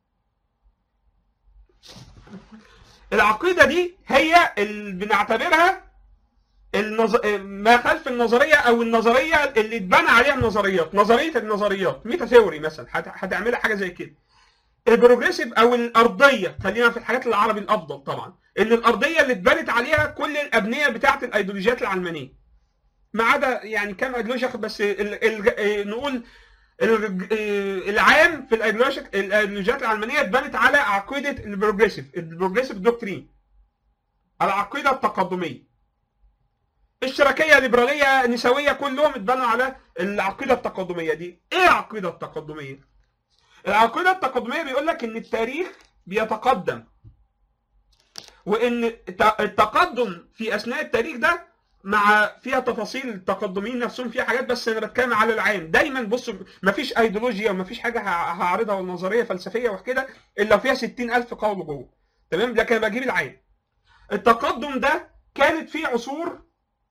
العقيده دي هي اللي بنعتبرها النظ... ما خلف النظريه او النظريه اللي اتبنى عليها النظريات نظريه النظريات ميتا ثيوري مثلا هت... هتعملها حاجه زي كده البروجريسيف او الارضيه خلينا في الحاجات العربي الافضل طبعا ان الارضيه اللي اتبنت عليها كل الابنيه بتاعه الايديولوجيات العلمانيه ما عدا يعني كام ايديولوجيا بس ال... ال... ال... نقول ال- العام في الايديولوجيا الايديولوجيات العلمانيه اتبنت على عقيده البروجريسيف البروجريسيف دوكترين العقيده التقدميه الشركيه الليبراليه النسويه كلهم اتبنوا على العقيده التقدميه دي ايه العقيده التقدميه العقيده التقدميه بيقول لك ان التاريخ بيتقدم وان الت- التقدم في اثناء التاريخ ده مع فيها تفاصيل التقدميين نفسهم فيها حاجات بس انا بتكلم على العام دايما بصوا مفيش ايديولوجيا ومفيش حاجه ه- هعرضها ولا نظريه فلسفيه وكده الا فيها 60000 قول جوه تمام لكن انا بجيب العام التقدم ده كانت فيه عصور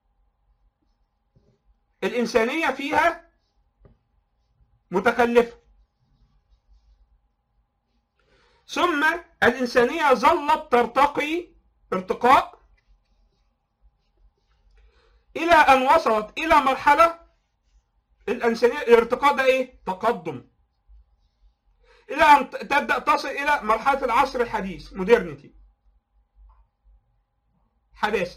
الإنسانية فيها متخلفة ثم الإنسانية ظلت ترتقي ارتقاء إلى أن وصلت إلى مرحلة الإنسانية الارتقاء ده إيه؟ تقدم إلى أن تبدأ تصل إلى مرحلة العصر الحديث مودرنيتي حداثة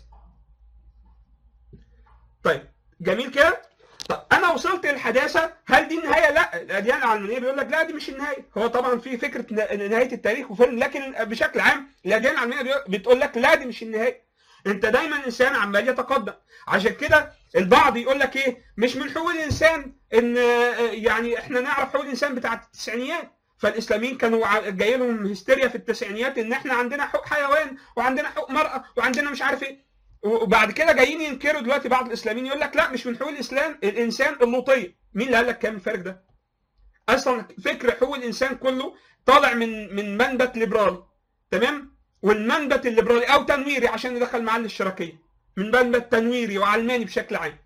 طيب جميل كده طب انا وصلت للحداثه هل دي النهايه لا الاديان العلمانيه بيقول لك لا دي مش النهايه هو طبعا في فكره ن- نهايه التاريخ وفيلم لكن بشكل عام الاديان العلمانيه بيقول- بتقول لك لا دي مش النهايه انت دايما الانسان عمال يتقدم عشان كده البعض يقول لك ايه مش من حقوق الانسان ان آه، يعني احنا نعرف حقوق الانسان بتاعت التسعينيات فالاسلاميين كانوا ع- جاي لهم هستيريا في التسعينيات ان احنا عندنا حقوق حيوان وعندنا حقوق مرأة وعندنا مش عارف ايه وبعد كده جايين ينكروا دلوقتي بعض الاسلاميين يقول لك لا مش من حقوق الاسلام الانسان اللوطيه مين اللي قال لك كام الفرق ده اصلا فكر حقوق الانسان كله طالع من من منبت ليبرالي تمام والمنبت الليبرالي او تنويري عشان ندخل معاه الاشتراكيه من منبت تنويري وعلماني بشكل عام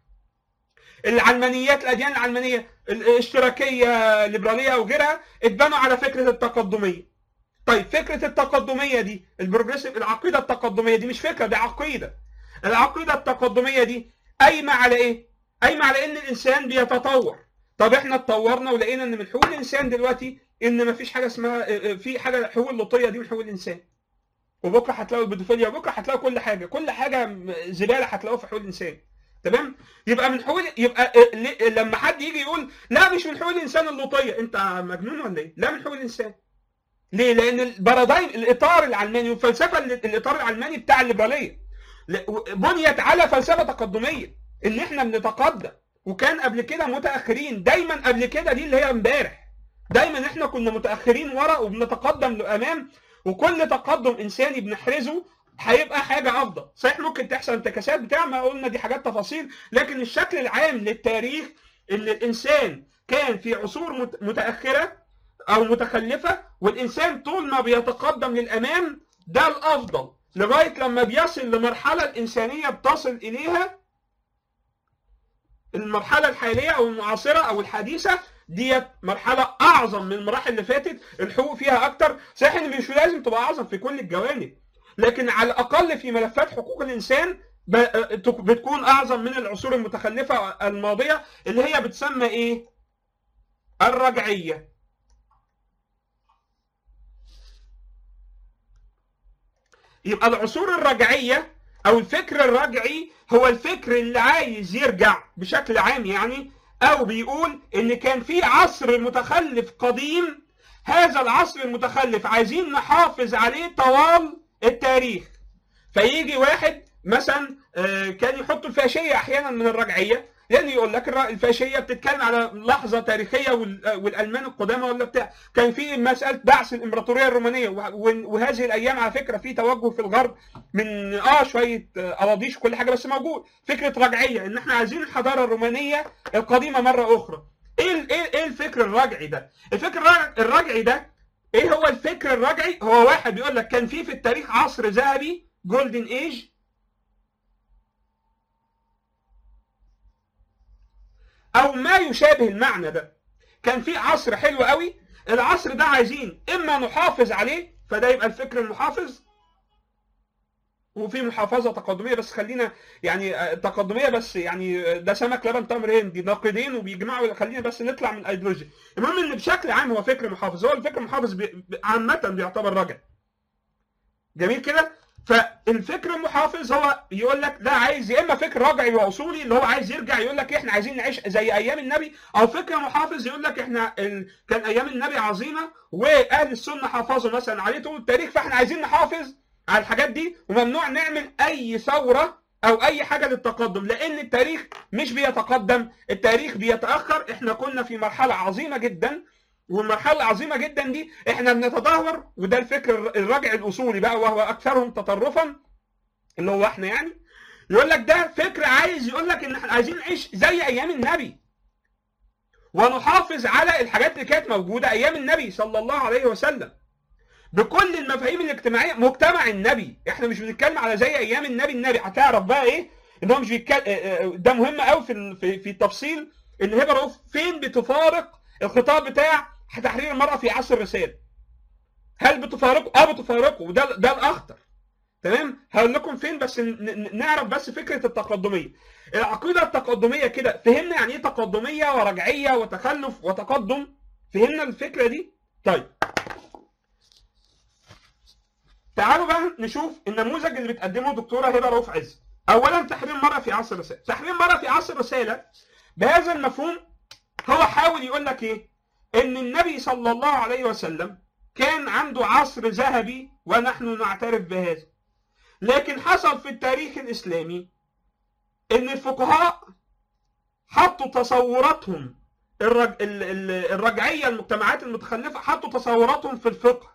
العلمانيات الاديان العلمانيه الاشتراكيه الليبراليه وغيرها اتبنوا على فكره التقدميه طيب فكره التقدميه دي البروجريسيف العقيده التقدميه دي مش فكره دي عقيده العقيده التقدميه دي قايمه على ايه قايمه على ان الانسان بيتطور طب احنا اتطورنا ولقينا ان من حقوق الانسان دلوقتي ان مفيش حاجه اسمها في حاجه حقوق اللوطيه دي من حقوق الانسان وبكره هتلاقوا البيدوفيليا وبكره هتلاقوا كل حاجه كل حاجه زباله هتلاقوها في حقوق الانسان تمام يبقى من حقوق يبقى ليه- لما حد يجي يقول لا مش من حقوق الانسان اللوطيه انت مجنون ولا ايه لا من حقوق الانسان ليه لان البارادايم الاطار العلماني والفلسفه اللي- الاطار العلماني بتاع الليبراليه ل- بنيت على فلسفه تقدميه ان احنا بنتقدم وكان قبل كده متاخرين دايما قبل كده دي اللي هي امبارح دايما احنا كنا متاخرين ورا وبنتقدم لامام وكل تقدم انساني بنحرزه هيبقى حاجه افضل صحيح ممكن تحصل انتكاسات بتاع ما قلنا دي حاجات تفاصيل لكن الشكل العام للتاريخ ان الانسان كان في عصور مت- متاخره او متخلفه والانسان طول ما بيتقدم للامام ده الافضل لغايه لما بيصل لمرحله الانسانيه بتصل اليها المرحله الحاليه او المعاصره او الحديثه ديت مرحله اعظم من المراحل اللي فاتت الحقوق فيها اكتر صحيح ان مش لازم تبقى اعظم في كل الجوانب لكن على الاقل في ملفات حقوق الانسان ب- بتكون اعظم من العصور المتخلفه الماضيه اللي هي بتسمى ايه الرجعيه يبقى العصور الرجعيه او الفكر الرجعي هو الفكر اللي عايز يرجع بشكل عام يعني او بيقول ان كان في عصر متخلف قديم هذا العصر المتخلف عايزين نحافظ عليه طوال التاريخ فيجي واحد مثلا آه، كان يحط الفاشيه احيانا من الرجعيه لان يقول لك الر- الفاشيه بتتكلم على لحظه تاريخيه وال- آه، والالمان القدامى ولا بتاع كان في مساله بعث الامبراطوريه الرومانيه وه- وه- وهذه الايام على فكره في توجه في الغرب من اه شويه آه، اراضيش وكل حاجه بس موجود فكره رجعيه ان احنا عايزين الحضاره الرومانيه القديمه مره اخرى ايه ال- ايه ايه الفكر الرجعي ده الفكر الرجع- الرجعي ده ايه هو الفكر الرجعي هو واحد بيقول لك كان في في التاريخ عصر ذهبي جولدن ايج او ما يشابه المعنى ده كان في عصر حلو قوي العصر ده عايزين اما نحافظ عليه فده يبقى الفكر المحافظ وفي محافظه تقدميه بس خلينا يعني آه، تقدميه بس يعني آه، ده سمك لبن تمر هندي ناقدين وبيجمعوا خلينا بس نطلع من الايديولوجيا المهم ان بشكل عام هو فكر محافظ هو الفكر المحافظ بي... ب- عامه بيعتبر رجع جميل كده فالفكر المحافظ هو يقول لك ده عايز يا اما فكر رجعي واصولي اللي هو عايز يرجع يقول لك احنا عايزين نعيش زي ايام النبي او فكر محافظ يقول لك احنا ال... كان ايام النبي عظيمه واهل السنه حافظوا مثلا عليه طول التاريخ فاحنا عايزين نحافظ على الحاجات دي وممنوع نعمل اي ثوره او اي حاجه للتقدم لان التاريخ مش بيتقدم التاريخ بيتاخر احنا كنا في مرحله عظيمه جدا والمرحله العظيمه جدا دي احنا بنتدهور وده الفكر الرجع الاصولي بقى وهو اكثرهم تطرفا اللي هو احنا يعني يقول لك ده فكر عايز يقول لك ان احنا عايزين نعيش زي ايام النبي ونحافظ على الحاجات اللي كانت موجوده ايام النبي صلى الله عليه وسلم بكل المفاهيم الاجتماعيه مجتمع النبي احنا مش بنتكلم على زي ايام النبي النبي هتعرف بقى ايه ان هو مش بيتكلم ده مهم قوي في ال- في في التفصيل ان هبه رؤوف فين بتفارق الخطاب بتاع تحرير المراه في عصر الرساله هل بتفارقه اه بتفارقه وده ده الاخطر تمام هقول لكم فين بس ن- ن- نعرف بس فكره التقدميه العقيده التقدميه كده فهمنا يعني ايه تقدميه ورجعيه وتخلف وتقدم فهمنا الفكره دي طيب تعالوا بقى نشوف النموذج اللي بتقدمه دكتوره هبه رؤوف عز اولا تحرير المراه في عصر الرساله تحرير المراه في عصر الرساله بهذا المفهوم هو حاول يقول لك ايه ان النبي صلى الله عليه وسلم كان عنده عصر ذهبي ونحن نعترف بهذا لكن حصل في التاريخ الاسلامي ان الفقهاء حطوا تصوراتهم الرج... ال- ال- الرجعيه المجتمعات المتخلفه حطوا تصوراتهم في الفقه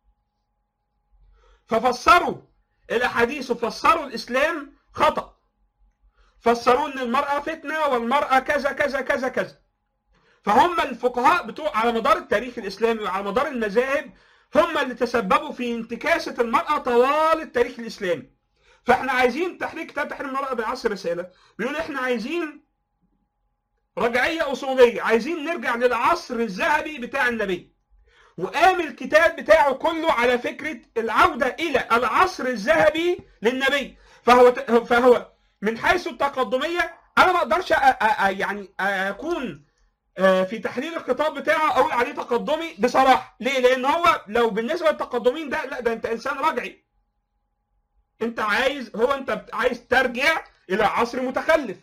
ففسروا الاحاديث وفسروا الاسلام خطا فسروا ان المراه فتنه والمراه كذا كذا كذا كذا فهم الفقهاء بتوع على مدار التاريخ الاسلامي وعلى مدار المذاهب هم اللي تسببوا في انتكاسه المراه طوال التاريخ الاسلامي فاحنا عايزين تحرير كتاب تحرير المراه بعصر رساله بيقول احنا عايزين رجعيه اصوليه عايزين نرجع للعصر الذهبي بتاع النبي وقام الكتاب بتاعه كله على فكره العوده الى العصر الذهبي للنبي فهو فهو من حيث التقدميه انا ما اقدرش أ- أ- أ- يعني اكون آه، في تحليل الخطاب بتاعه اقول عليه تقدمي بصراحه ليه لان هو لو بالنسبه للتقدمين ده لا ده انت انسان رجعي انت عايز هو انت بت- عايز ترجع الى عصر متخلف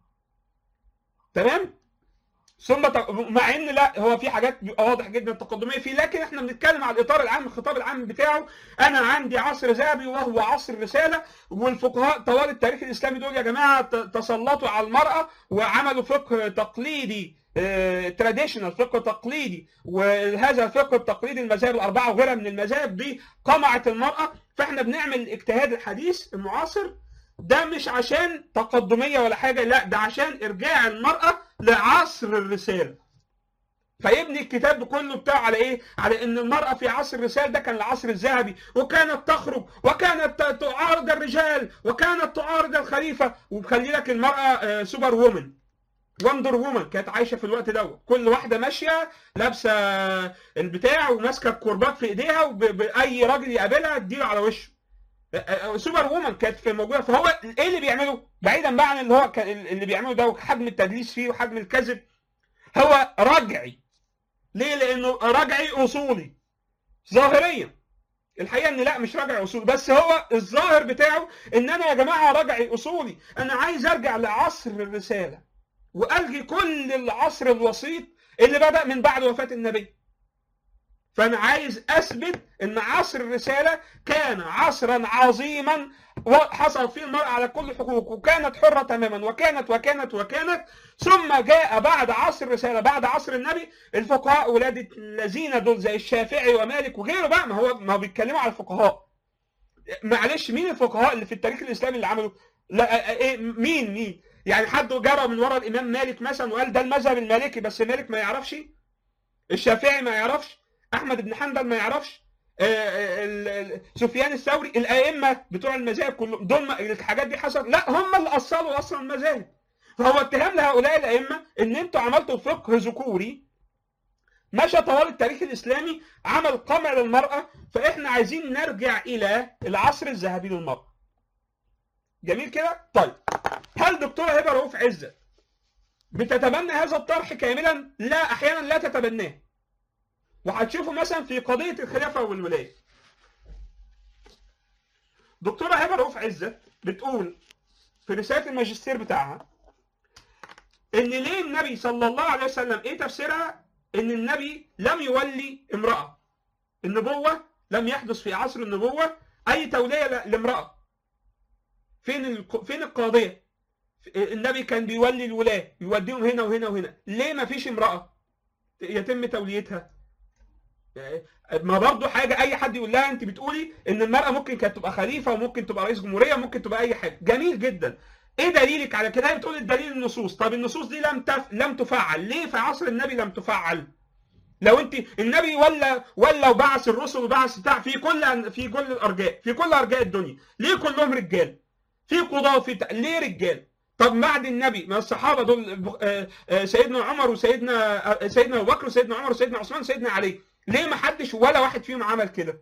تمام ثم ت- مع ان لا هو في حاجات بيبقى واضح جدا تقدميه فيه لكن احنا بنتكلم على الاطار العام الخطاب العام بتاعه انا عندي عصر ذهبي وهو عصر الرساله والفقهاء طوال التاريخ الاسلامي دول يا جماعه ت- تسلطوا على المراه وعملوا فقه تقليدي تراديشنال فقه تقليدي وهذا الفقه التقليدي المذاهب الاربعه وغيرها من المذاهب دي قمعت المراه فاحنا بنعمل الاجتهاد الحديث المعاصر ده مش عشان تقدميه ولا حاجه لا ده عشان ارجاع المراه لعصر الرساله فيبني الكتاب كله بتاعه على ايه؟ على ان المراه في عصر الرساله ده كان العصر الذهبي وكانت تخرج وكانت ت- تعارض الرجال وكانت تعارض الخليفه وبخلي لك المراه آه، سوبر وومن وندر وومن كانت عايشه في الوقت دوت كل واحده ماشيه لابسه البتاع وماسكه الكرباج في ايديها وباي راجل يقابلها تديله على وشه سوبر وومن كانت في موجوده فهو ايه اللي بيعمله بعيدا بقى عن اللي هو ك- اللي بيعمله ده وحجم التدليس فيه وحجم الكذب هو رجعي ليه لانه رجعي اصولي ظاهريا الحقيقه ان لا مش رجعي اصولي بس هو الظاهر بتاعه ان انا يا جماعه رجعي اصولي انا عايز ارجع لعصر الرساله والغي كل العصر الوسيط اللي بدا من بعد وفاه النبي فانا عايز اثبت ان عصر الرساله كان عصرا عظيما وحصل فيه المرأة على كل حقوق وكانت حرة تماما وكانت وكانت وكانت ثم جاء بعد عصر الرسالة بعد عصر النبي الفقهاء ولاد الذين دول زي الشافعي ومالك وغيره بقى ما هو ما هو بيتكلموا على الفقهاء معلش مين الفقهاء اللي في التاريخ الاسلامي اللي عملوا لا ايه مين مين يعني حد جرى من ورا الامام مالك مثلا وقال ده المذهب المالكي بس مالك ما يعرفش الشافعي ما يعرفش احمد بن حنبل ما يعرفش سفيان الثوري الائمه بتوع المذاهب كلهم دول الحاجات دي حصلت لا هم اللي اصلوا اصلا المذاهب فهو اتهام لهؤلاء الائمه ان انتوا عملتوا فقه ذكوري مشى طوال التاريخ الاسلامي عمل قمع للمراه فاحنا عايزين نرجع الى العصر الذهبي للمراه جميل كده طيب هل دكتوره هبه رؤوف عزت بتتبنى هذا الطرح كاملا لا احيانا لا تتبناه وهتشوفوا مثلا في قضيه الخلافه والولايه دكتوره هبه رؤوف عزت بتقول في رساله الماجستير بتاعها ان ليه النبي صلى الله عليه وسلم ايه تفسيرها ان النبي لم يولي امراه النبوه لم يحدث في عصر النبوه اي توليه لامراه فين الق... فين القاضيه النبي كان بيولي الولاه يوديهم هنا وهنا وهنا ليه ما فيش امراه يتم توليتها ما برضه حاجه اي حد يقول لها انت بتقولي ان المراه ممكن كانت تبقى خليفه وممكن تبقى رئيس جمهوريه وممكن تبقى اي حاجه جميل جدا ايه دليلك على كده بتقول الدليل النصوص طب النصوص دي لم تف... لم تفعل ليه في عصر النبي لم تفعل لو انت النبي ولا ولا وبعث الرسل وبعث بتاع في كل في كل الارجاء في كل ارجاء الدنيا ليه كلهم رجال في قضاة في ت... ليه رجال طب بعد النبي ما الصحابه دول سيدنا عمر وسيدنا سيدنا ابو بكر وسيدنا عمر وسيدنا عثمان وسيدنا علي ليه ما حدش ولا واحد فيهم عمل كده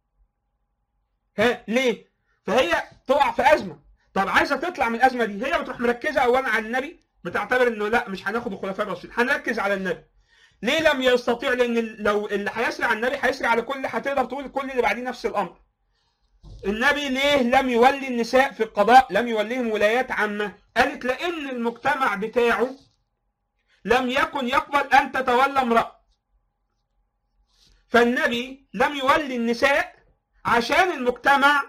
ها ليه فهي تقع في ازمه طب عايزه تطلع من الازمه دي هي بتروح مركزه اولا على النبي بتعتبر انه لا مش هناخد الخلفاء الراشدين هنركز على النبي ليه لم يستطيع لان لو اللي هيسري على النبي هيسري على كل هتقدر تقول كل اللي بعديه نفس الامر النبي ليه لم يولي النساء في القضاء لم يوليهم ولايات عامه قالت لان المجتمع بتاعه لم يكن يقبل ان تتولى امراه فالنبي لم يولي النساء عشان المجتمع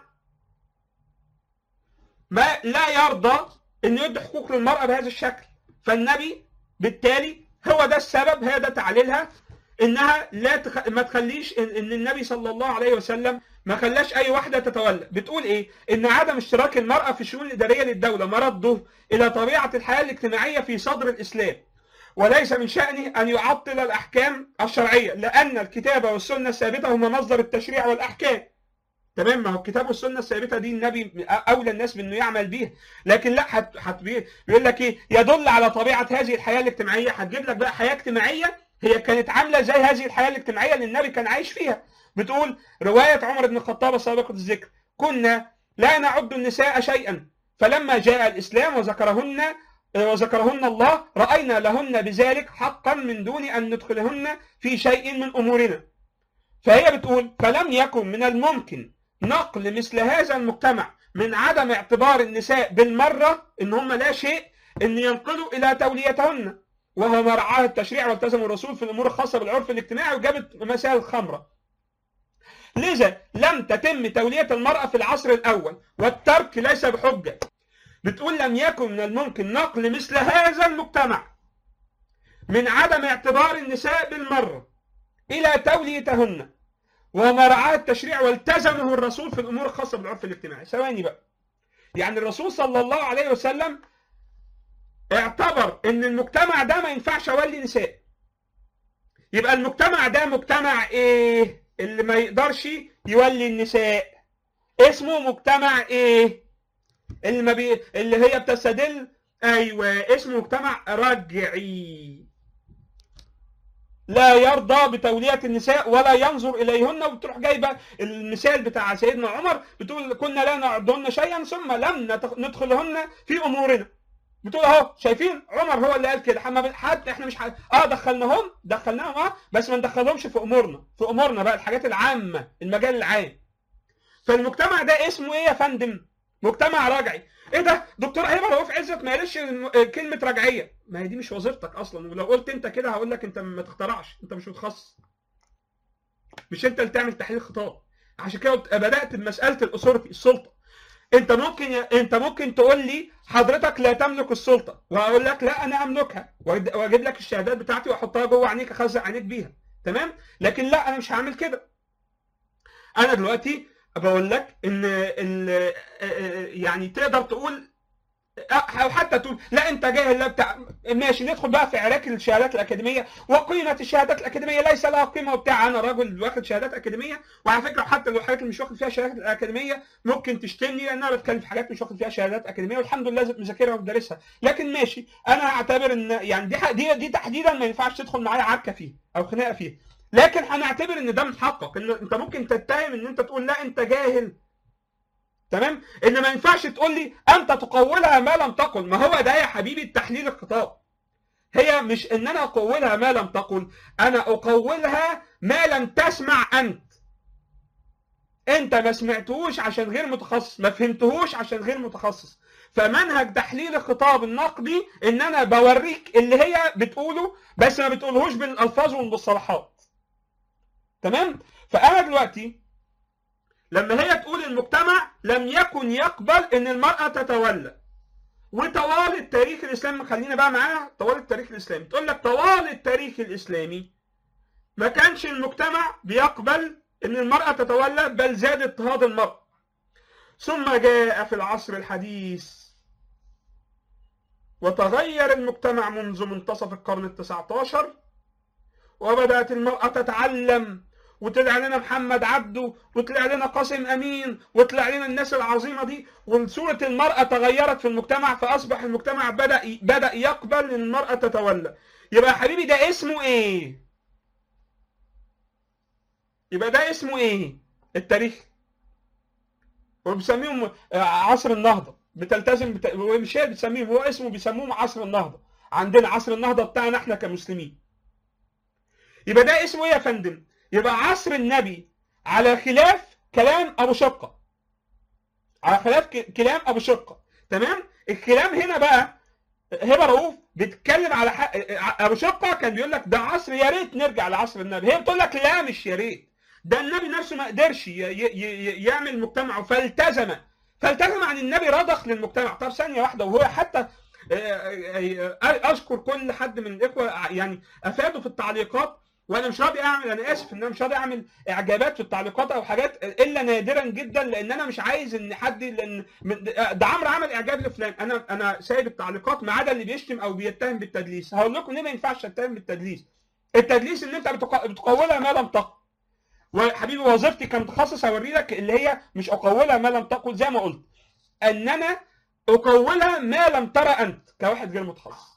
ما لا يرضى انه يدي حقوق للمراه بهذا الشكل فالنبي بالتالي هو ده السبب هذا تعليلها انها لا تخ... ما تخليش ان النبي صلى الله عليه وسلم ما خلاش اي واحده تتولى بتقول ايه ان عدم اشتراك المراه في الشؤون الاداريه للدوله مرده الى طبيعه الحياه الاجتماعيه في صدر الاسلام وليس من شأنه أن يعطل الأحكام الشرعية لأن الكتاب والسنة الثابتة هما مصدر التشريع والأحكام تمام ما هو الكتاب والسنة الثابتة دي النبي أولى الناس بأنه يعمل بيها لكن لا حت حت بيقول لك إيه يدل على طبيعة هذه الحياة الاجتماعية هتجيب لك بقى حياة اجتماعية هي كانت عاملة زي هذه الحياة الاجتماعية اللي النبي كان عايش فيها بتقول رواية عمر بن الخطاب سابقة الذكر كنا لا نعد النساء شيئا فلما جاء الإسلام وذكرهن وذكرهن الله رأينا لهن بذلك حقا من دون أن ندخلهن في شيء من أمورنا فهي بتقول فلم يكن من الممكن نقل مثل هذا المجتمع من عدم اعتبار النساء بالمرة إن هم لا شيء أن ينقلوا إلى توليتهن وهو ما رعاه التشريع والتزم الرسول في الأمور الخاصة بالعرف الاجتماعي وجابت مسائل الخمرة لذا لم تتم تولية المرأة في العصر الأول والترك ليس بحجة بتقول لم يكن من الممكن نقل مثل هذا المجتمع من عدم اعتبار النساء بالمرة إلى توليتهن وما رعاه التشريع والتزمه الرسول في الأمور الخاصة بالعرف الاجتماعي ثواني بقى يعني الرسول صلى الله عليه وسلم اعتبر ان المجتمع ده ما ينفعش اولي نساء يبقى المجتمع ده مجتمع ايه اللي ما يقدرش يولي النساء اسمه مجتمع ايه اللي ما بي... اللي هي بتستدل ايوه اسمه مجتمع رجعي لا يرضى بتولية النساء ولا ينظر إليهن وبتروح جايبة المثال بتاع سيدنا عمر بتقول كنا لا نعدهن شيئا ثم لم ندخلهن في أمورنا بتقول اهو شايفين عمر هو اللي قال كده حتى احنا مش ح... اه دخلناهم دخلناهم اه بس ما ندخلهمش في امورنا في امورنا بقى الحاجات العامه المجال العام فالمجتمع ده اسمه ايه يا فندم مجتمع رجعي ايه ده دكتور هبه رؤوف عزت ما قالش كلمه رجعيه ما هي دي مش وظيفتك اصلا ولو قلت انت كده هقول لك انت ما تخترعش انت مش متخصص مش انت اللي تعمل تحليل خطاب عشان كده قلت- بدات بمساله الاثورتي السلطه انت ممكن انت ممكن تقول لي حضرتك لا تملك السلطه وهقول لك لا انا املكها وأد- واجيب لك الشهادات بتاعتي واحطها جوه عينيك اخزق عينيك بيها تمام لكن لا انا مش هعمل كده انا دلوقتي بقول لك ان ال- يعني تقدر تقول او حتى تقول لا انت جاهل لا بتاع ماشي ندخل بقى في عراك الشهادات الاكاديميه وقيمه الشهادات الاكاديميه ليس لها قيمه وبتاع انا راجل واخد شهادات اكاديميه وعلى فكره حتى لو الحاجات اللي مش واخد فيها شهادات اكاديميه ممكن تشتمني لان انا بتكلم في حاجات مش واخد فيها شهادات اكاديميه والحمد لله مذاكرها ودارسها لكن ماشي انا هعتبر ان يعني دي دي دي تحديدا ما ينفعش تدخل معايا عركه فيها او خناقه فيها لكن هنعتبر ان ده من حقك ان انت ممكن تتهم ان انت تقول لا انت جاهل تمام ان ما ينفعش تقول لي انت تقولها ما لم تقل ما هو ده يا حبيبي التحليل الخطاب هي مش ان انا اقولها ما لم تقل انا اقولها ما لم تسمع انت انت ما سمعتهوش عشان غير متخصص ما فهمتهوش عشان غير متخصص فمنهج تحليل الخطاب النقدي ان انا بوريك اللي هي بتقوله بس ما بتقولهوش بالالفاظ والمصطلحات تمام فانا دلوقتي لما هي تقول المجتمع لم يكن يقبل ان المرأة تتولى وطوال التاريخ الاسلامي خلينا بقى معاها طوال التاريخ الاسلامي تقول لك طوال التاريخ الاسلامي ما كانش المجتمع بيقبل ان المرأة تتولى بل زاد اضطهاد المرأة ثم جاء في العصر الحديث وتغير المجتمع منذ منتصف القرن التسعة عشر وبدأت المرأة تتعلم وطلع لنا محمد عبده وطلع لنا قاسم امين وطلع لنا الناس العظيمه دي وصوره المراه تغيرت في المجتمع فاصبح المجتمع بدا بدا يقبل ان المراه تتولى يبقى يا حبيبي ده اسمه ايه يبقى ده اسمه ايه التاريخ وبيسميهم عصر النهضه بتلتزم بت... مش هي بتسميهم هو اسمه بيسموهم عصر النهضه عندنا عصر النهضه بتاعنا احنا كمسلمين يبقى ده اسمه ايه يا فندم يبقى عصر النبي على خلاف كلام ابو شقه على خلاف كلام ابو شقه تمام الكلام هنا بقى هبه رؤوف بتتكلم على حق ابو شقه كان بيقول لك ده عصر يا ريت نرجع لعصر النبي هي بتقول لك لا مش يا ريت ده النبي نفسه ما قدرش يعمل مجتمعه فالتزم فالتزم عن النبي رضخ للمجتمع طب ثانيه واحده وهو حتى اذكر كل حد من الاخوه يعني افادوا في التعليقات وانا مش راضي اعمل انا اسف ان انا مش راضي اعمل اعجابات في التعليقات او حاجات الا نادرا جدا لان انا مش عايز ان حد لان ده عمرو عمل اعجاب لفلان انا انا سايب التعليقات ما عدا اللي بيشتم او بيتهم بالتدليس هقول لكم ليه ما ينفعش اتهم بالتدليس التدليس ان انت بتقولها ما لم تقل وحبيبي وظيفتي كمتخصص هوري لك اللي هي مش اقولها ما لم تقل زي ما قلت ان انا اقولها ما لم ترى انت كواحد غير متخصص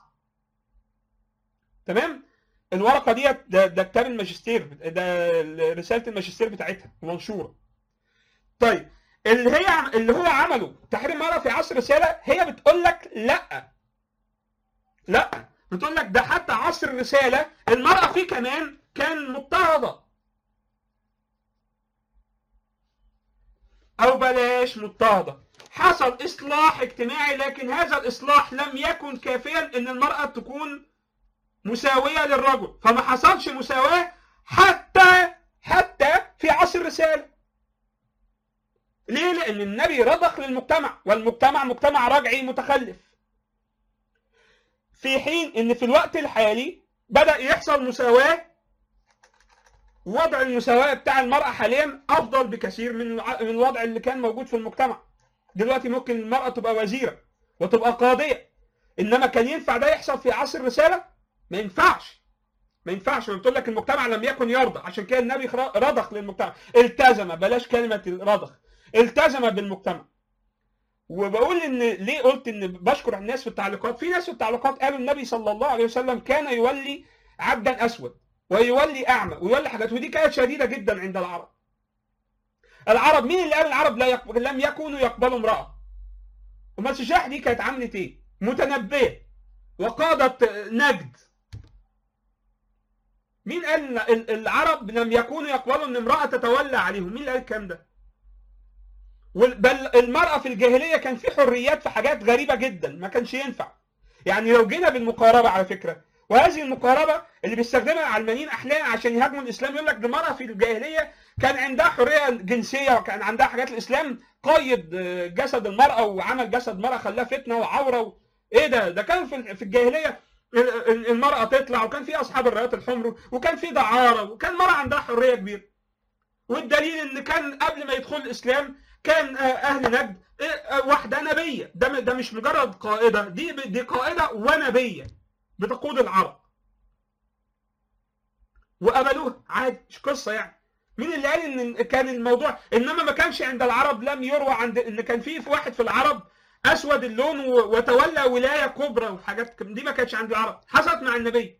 تمام الورقه ديت ده, ده كتاب الماجستير ده رساله الماجستير بتاعتها منشوره طيب اللي هي اللي هو عمله تحرير المرأة في عصر الرسالة هي بتقول لك لا لا بتقول لك ده حتى عصر الرسالة المرأة فيه كمان كان مضطهدة أو بلاش مضطهدة حصل إصلاح اجتماعي لكن هذا الإصلاح لم يكن كافيا إن المرأة تكون مساوية للرجل فما حصلش مساواة حتى حتى في عصر الرسالة ليه؟ لأن النبي رضخ للمجتمع والمجتمع مجتمع رجعي متخلف في حين إن في الوقت الحالي بدأ يحصل مساواة وضع المساواة بتاع المرأة حاليا أفضل بكثير من من الوضع اللي كان موجود في المجتمع دلوقتي ممكن المرأة تبقى وزيرة وتبقى قاضية إنما كان ينفع ده يحصل في عصر الرسالة؟ ما ينفعش ما ينفعش بتقول لك المجتمع لم يكن يرضى عشان كده النبي رضخ للمجتمع التزم بلاش كلمه رضخ التزم بالمجتمع وبقول ان ليه قلت ان بشكر الناس في التعليقات في ناس في التعليقات قالوا النبي صلى الله عليه وسلم كان يولي عبدا اسود ويولي اعمى ويولي حاجات ودي كانت شديده جدا عند العرب العرب مين اللي قال العرب لا يقبل لم يكونوا يقبلوا امراه امال الشجاح دي كانت عملت ايه متنبيه وقادت نجد مين قال العرب لم يكونوا يقبلوا ان امراه تتولى عليهم مين اللي قال الكلام ده بل المراه في الجاهليه كان في حريات في حاجات غريبه جدا ما كانش ينفع يعني لو جينا بالمقاربه على فكره وهذه المقاربه اللي بيستخدمها العلمانيين احيانا عشان يهاجموا الاسلام يقول لك دي المراه في الجاهليه كان عندها حريه جنسيه وكان عندها حاجات الاسلام قيد جسد المراه وعمل جسد المراه خلاه فتنه وعوره و... ايه ده ده كان في في الجاهليه المراه تطلع وكان في اصحاب الرايات الحمر وكان في دعاره وكان المراه عندها حريه كبيره والدليل ان كان قبل ما يدخل الاسلام كان اهل نجد واحده نبيه ده ده مش مجرد قائده دي دي قائده ونبيه بتقود العرب وقبلوها عادي مش قصه يعني مين اللي قال ان كان الموضوع انما ما كانش عند العرب لم يروى عند ان كان في واحد في العرب اسود اللون وتولى ولايه كبرى وحاجات دي ما كانتش عند العرب حصلت مع النبي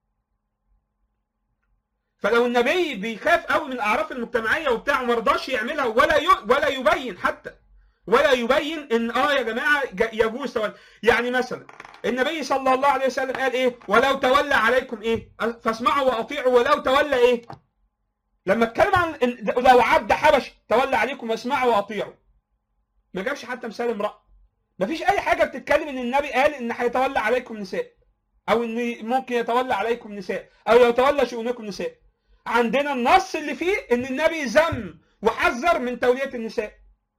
فلو النبي بيخاف قوي من الاعراف المجتمعيه وبتاع ما رضاش يعملها ولا ي... ولا يبين حتى ولا يبين ان اه يا جماعه يجوز تولى يعني مثلا النبي صلى الله عليه وسلم قال ايه ولو تولى عليكم ايه فاسمعوا واطيعوا ولو تولى ايه لما اتكلم عن لو عبد حبشي تولى عليكم واسمعوا واطيعوا ما جابش حتى مثال امراه ما فيش اي حاجه بتتكلم ان النبي قال ان هيتولى عليكم نساء او ان ممكن يتولى عليكم نساء او يتولى شؤونكم نساء عندنا النص اللي فيه ان النبي ذم وحذر من توليه النساء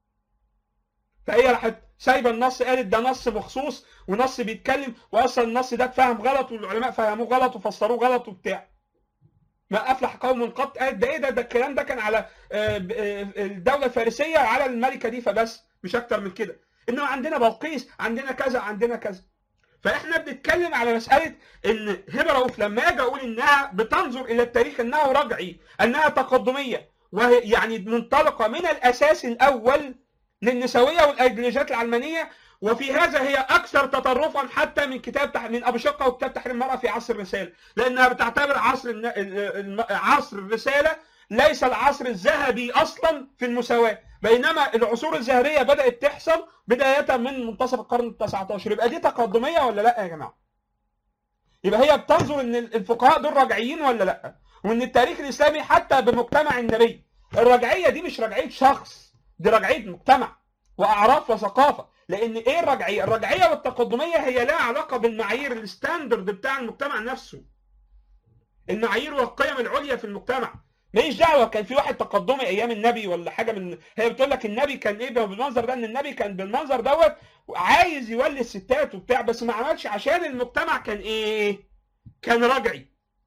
فهي راحت سايبه النص قالت ده نص مخصوص ونص بيتكلم واصلا النص ده اتفهم غلط والعلماء فهموه غلط وفسروه غلط وبتاع ما افلح قوم قط قالت ده ايه ده ده الكلام ده كان على الدوله الفارسيه على الملكه دي فبس مش اكتر من كده انما عندنا بلقيس عندنا كذا عندنا كذا فاحنا بنتكلم على مساله ان هبه رؤوف لما اجي اقول انها بتنظر الى التاريخ انه رجعي انها تقدميه وهي يعني منطلقه من الاساس الاول للنسويه والايديولوجيات العلمانيه وفي هذا هي اكثر تطرفا حتى من كتاب تح... من ابو شقه وكتاب تحرير المراه في عصر الرساله لانها بتعتبر عصر الن... عصر الرساله ليس العصر الذهبي اصلا في المساواه بينما العصور الذهبيه بدات تحصل بدايه من منتصف القرن ال 19 يبقى دي تقدميه ولا لا يا جماعه؟ يبقى هي بتنظر ان الفقهاء دول رجعيين ولا لا؟ وان التاريخ الاسلامي حتى بمجتمع النبي الرجعيه دي مش رجعيه شخص دي رجعيه مجتمع واعراف وثقافه لان ايه الرجعيه؟ الرجعيه والتقدميه هي لها علاقه بالمعايير الستاندرد بتاع المجتمع نفسه. المعايير والقيم العليا في المجتمع. ماليش دعوه كان في واحد تقدمي ايام النبي ولا حاجه من هي بتقول لك النبي كان ايه بالمنظر ده ان النبي كان بالمنظر دوت عايز يولي الستات وبتاع بس ما عملش عشان المجتمع كان ايه؟ كان رجعي.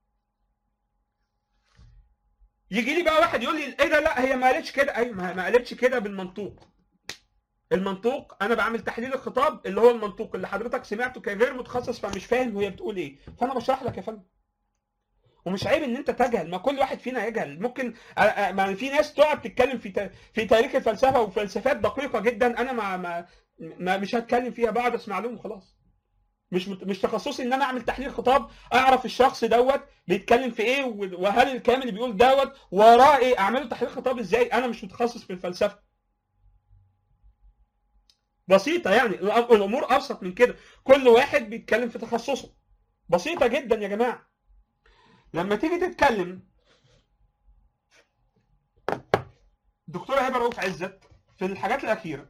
يجي لي بقى واحد يقول لي ايه ده لا هي ما قالتش كده ايوه ما قالتش كده بالمنطوق. المنطوق انا بعمل تحليل الخطاب اللي هو المنطوق اللي حضرتك سمعته كغير متخصص فمش فاهم هي بتقول ايه فانا بشرح لك يا فندم ومش عيب ان انت تجهل ما كل واحد فينا يجهل ممكن ما في ناس تقعد تتكلم في في تاريخ الفلسفه وفلسفات دقيقه جدا انا ما, ما, ما مش هتكلم فيها بقعد اسمع لهم وخلاص مش مش تخصصي ان انا اعمل تحليل خطاب اعرف الشخص دوت بيتكلم في ايه وهل الكلام اللي بيقول دوت وراه ايه اعمله تحليل خطاب ازاي انا مش متخصص في الفلسفه بسيطه يعني الامور ابسط من كده كل واحد بيتكلم في تخصصه بسيطه جدا يا جماعه لما تيجي تتكلم الدكتوره هبه رؤوف عزت في الحاجات الاخيره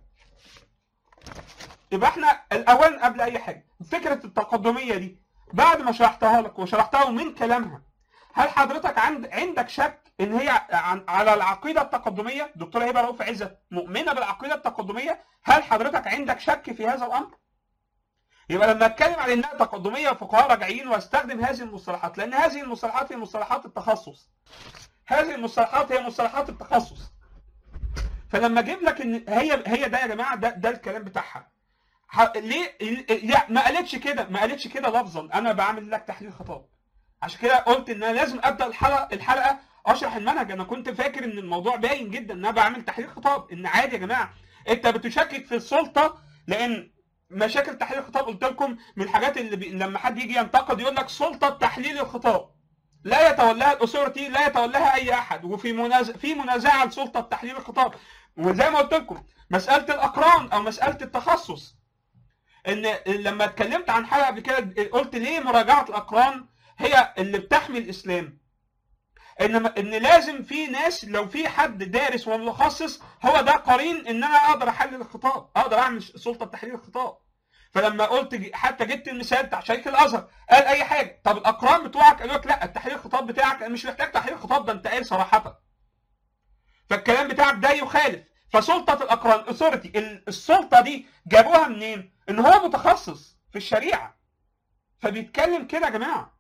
يبقى احنا الاول قبل اي حاجه فكره التقدميه دي بعد ما شرحتها لك وشرحتها من كلامها هل حضرتك عند عندك شك ان هي عن على العقيده التقدميه دكتوره هبه رؤوف عزت مؤمنه بالعقيده التقدميه هل حضرتك عندك شك في هذا الامر يبقى لما اتكلم عن انها تقدميه وفقهاء راجعين واستخدم هذه المصطلحات لان هذه المصطلحات هي مصطلحات التخصص هذه المصطلحات هي مصطلحات التخصص فلما اجيب لك ان هي هي ده يا جماعه ده ده الكلام بتاعها ليه ما قالتش كده ما قالتش كده لفظا انا بعمل لك تحليل خطاب عشان كده قلت ان انا لازم ابدا الحلقه الحلقه اشرح المنهج انا كنت فاكر ان الموضوع باين جدا ان انا بعمل تحليل خطاب ان عادي يا جماعه انت بتشكك في السلطه لان مشاكل تحليل الخطاب قلت لكم من الحاجات اللي بي... لما حد يجي ينتقد يقول لك سلطه تحليل الخطاب لا يتولاها الاثورتي لا يتولاها اي احد وفي منازع في منازعه لسلطه تحليل الخطاب وزي ما قلت لكم مساله الاقران او مساله التخصص ان لما اتكلمت عن حلقه قبل كده قلت ليه مراجعه الاقران هي اللي بتحمي الاسلام ان ان لازم في ناس لو في حد دارس ومتخصص هو ده قرين ان انا اقدر احلل الخطاب اقدر اعمل سلطه تحليل الخطاب فلما قلت ج- حتى جبت المثال بتاع شيخ الازهر قال اي حاجه طب الاقران بتوعك قالوا لك لا التحرير الخطاب بتاعك مش محتاج تحرير خطاب ده انت قايل صراحه فالكلام بتاعك ده يخالف فسلطه الاقران اثوريتي السلطه دي جابوها منين؟ ان هو متخصص في الشريعه فبيتكلم كده يا جماعه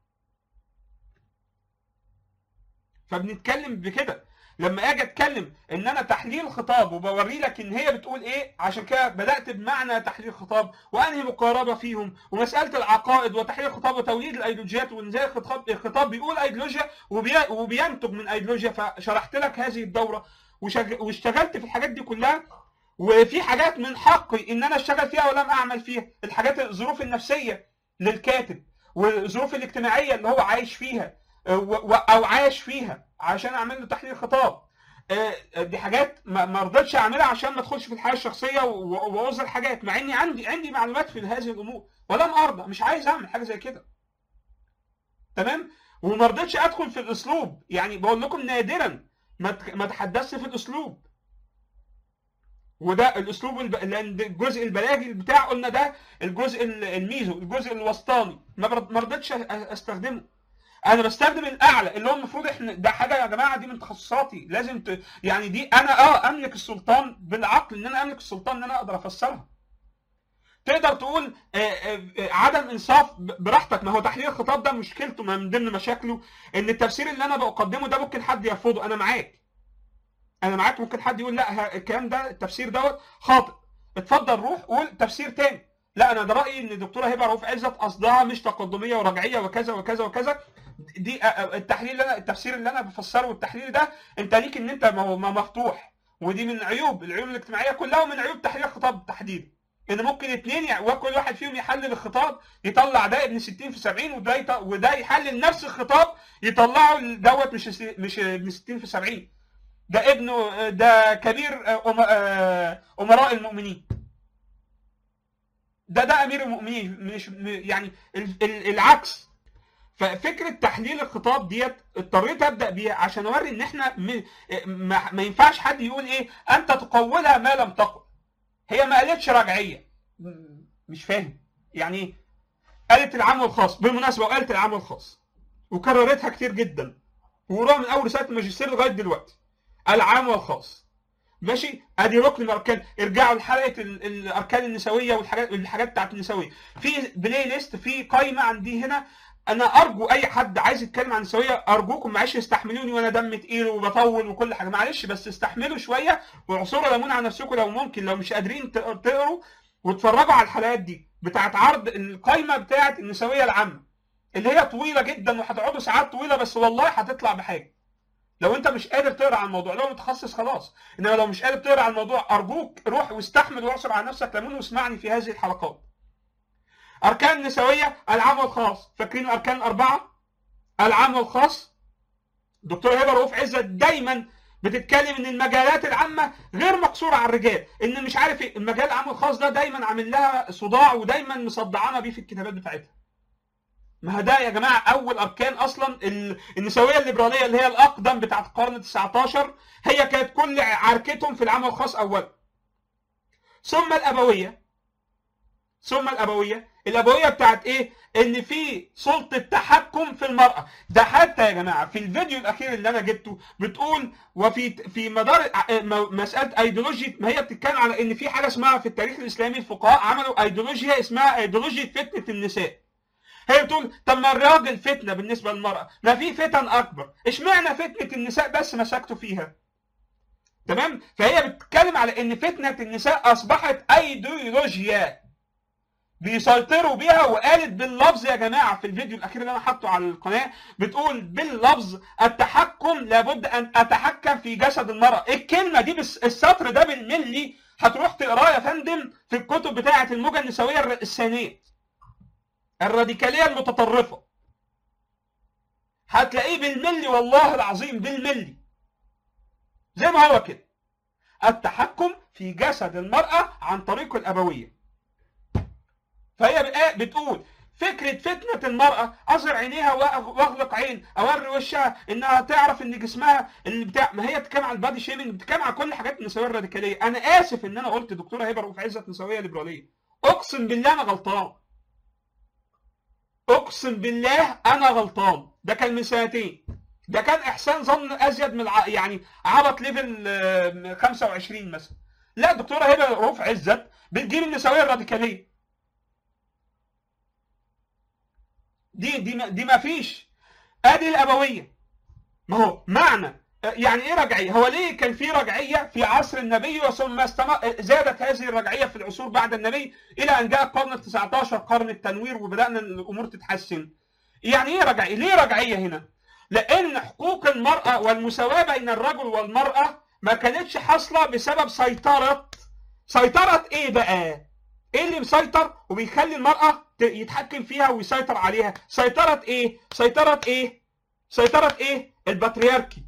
فبنتكلم بكده لما اجي اتكلم ان انا تحليل خطاب وبوري لك ان هي بتقول ايه عشان كده بدات بمعنى تحليل خطاب وانهي مقاربه فيهم ومساله العقائد وتحليل الخطاب وتوليد الايديولوجيات وان ازاي الخطاب الخطاب بيقول ايديولوجيا وبي- وبينتج من ايديولوجيا فشرحت لك هذه الدوره وشغ- واشتغلت في الحاجات دي كلها وفي حاجات من حقي ان انا اشتغل فيها ولم اعمل فيها الحاجات الظروف النفسيه للكاتب والظروف الاجتماعيه اللي هو عايش فيها آه، و- و- او عايش فيها عشان اعمل له تحليل خطاب آه، دي حاجات ما ما رضيتش اعملها عشان ما ادخلش في الحياه الشخصيه و- واوزر حاجات مع اني عندي عندي معلومات في هذه الامور ولم ارضى مش عايز اعمل حاجه زي كده تمام وما رضيتش ادخل في الاسلوب يعني بقول لكم نادرا ما ت- ما تحدثت في الاسلوب وده الاسلوب الب... لان ده الجزء البلاغي بتاع قلنا ده الجزء ال- الميزو الجزء الوسطاني ما برض- ما رضيتش أ- استخدمه انا بستخدم الاعلى اللي هو المفروض احنا ده حاجه يا جماعه دي من تخصصاتي لازم ت... يعني دي انا اه املك السلطان بالعقل ان انا املك السلطان ان انا اقدر افسرها تقدر تقول آه، آه، آه، عدم انصاف ب- براحتك ما هو تحليل الخطاب ده مشكلته ما من ضمن مشاكله ان التفسير اللي انا بقدمه ده ممكن حد يرفضه انا معاك انا معاك ممكن حد يقول لا ه- الكلام ده التفسير دوت خاطئ اتفضل روح قول تفسير تاني لا انا ده رايي ان الدكتوره هبه رؤوف عزت قصدها مش تقدميه ورجعيه وكذا وكذا وكذا دي أ- أ- التحليل اللي انا التفسير اللي انا بفسره والتحليل ده انت ليك ان انت ما هو ما مفتوح ودي من عيوب العيوب الاجتماعيه كلها ومن عيوب تحليل الخطاب تحديدا ان ممكن اثنين يعني وكل واحد فيهم يحلل الخطاب يطلع ده ابن 60 في 70 وده يط... وده يحلل نفس الخطاب يطلعه دوت مش مش ابن 60 في 70 ده ابنه ده كبير أم- آه، امراء المؤمنين ده ده امير المؤمنين مش يعني ال- ال- العكس ففكره تحليل الخطاب ديت اضطريت ابدا بيها عشان اوري ان احنا م- ما, ما ينفعش حد يقول ايه انت تقولها ما لم تقل هي ما قالتش رجعيه م- مش فاهم يعني ايه قالت العام والخاص بالمناسبه وقالت العام والخاص وكررتها كتير جدا وراها من اول رساله الماجستير لغايه دلوقتي العام والخاص ماشي ادي ركن من الاركان ارجعوا لحلقه ال- الاركان النسويه والحاجات الحاجات بتاعت النسويه في بلاي ليست في قائمه عندي هنا انا ارجو اي حد عايز يتكلم عن النسويه ارجوكم معلش استحملوني وانا دم تقيل وبطول وكل حاجه معلش بس استحملوا شويه واعصروا ليمون على نفسكم لو ممكن لو مش قادرين تق- تقروا واتفرجوا على الحلقات دي بتاعت عرض القائمه بتاعت النسويه العامه اللي هي طويله جدا وهتقعدوا ساعات طويله بس والله هتطلع بحاجه لو انت مش قادر تقرا عن الموضوع لو متخصص خلاص انما لو مش قادر تقرا عن الموضوع ارجوك روح واستحمل واعصر على نفسك ليمون واسمعني في هذه الحلقات اركان النسويه العام والخاص فاكرين الاركان الاربعه العام والخاص دكتور هبه رؤوف عزت دايما بتتكلم ان المجالات العامه غير مقصوره على الرجال ان مش عارف ايه المجال العام والخاص ده دايما عامل لها صداع ودايما مصدعانه بيه في الكتابات بتاعتها ما ده يا جماعه اول اركان اصلا ال- النسويه الليبراليه اللي هي الاقدم بتاعت القرن 19 هي كانت كل عركتهم في العمل الخاص اولا ثم الابويه ثم الابويه الابويه بتاعت ايه ان في سلطه تحكم في المراه ده حتى يا جماعه في الفيديو الاخير اللي انا جبته بتقول وفي في مدار ع- م- مساله ايديولوجيا ما هي بتتكلم على ان في حاجه اسمها في التاريخ الاسلامي الفقهاء عملوا ايديولوجيا اسمها ايديولوجيا فتنه النساء هي بتقول طب ما الراجل فتنه بالنسبه للمراه ما في فتن اكبر اشمعنى فتنه النساء بس مسكتوا فيها تمام فهي بتتكلم على ان فتنه النساء اصبحت ايديولوجيا بيسيطروا بيها وقالت باللفظ يا جماعه في الفيديو الاخير اللي انا حاطه على القناه بتقول باللفظ التحكم لابد ان اتحكم في جسد المراه الكلمه دي بس السطر ده بالملي هتروح تقراه يا فندم في الكتب بتاعه الموجه النسويه الر- الثانيه الراديكاليه المتطرفه هتلاقيه بالملي والله العظيم بالملي زي ما هو كده التحكم في جسد المرأة عن طريق الأبوية فهي بقى- بتقول فكرة فتنة المرأة أظهر عينيها وأغ- وأغلق عين أوري وشها إنها تعرف إن جسمها اللي بتاع ما هي بتتكلم على البادي شيمينج بتتكلم على كل حاجات النسوية الراديكالية أنا آسف إن أنا قلت دكتورة هبة رؤوف عزت نسوية ليبرالية اقسم بالله انا غلطان اقسم بالله انا غلطان ده كان من سنتين ده كان احسان ظن ازيد من الع... يعني عبط ليفل آه، 25 مثلا لا الدكتوره هبه رؤوف عزت بتجيب النسويه الراديكاليه دي دي ما- دي ما فيش ادي الابويه ما هو معنى يعني ايه رجعيه؟ هو ليه كان في رجعيه في عصر النبي وثم استمر زادت هذه الرجعيه في العصور بعد النبي الى ان جاء القرن ال 19 قرن التنوير وبدانا الامور تتحسن. يعني ايه رجعيه؟ ليه رجعيه هنا؟ لان حقوق المراه والمساواه بين الرجل والمراه ما كانتش حاصله بسبب سيطره سيطره ايه بقى؟ ايه اللي مسيطر وبيخلي المراه ت- يتحكم فيها ويسيطر عليها؟ سيطره ايه؟ سيطره ايه؟ سيطره ايه؟ البطريركي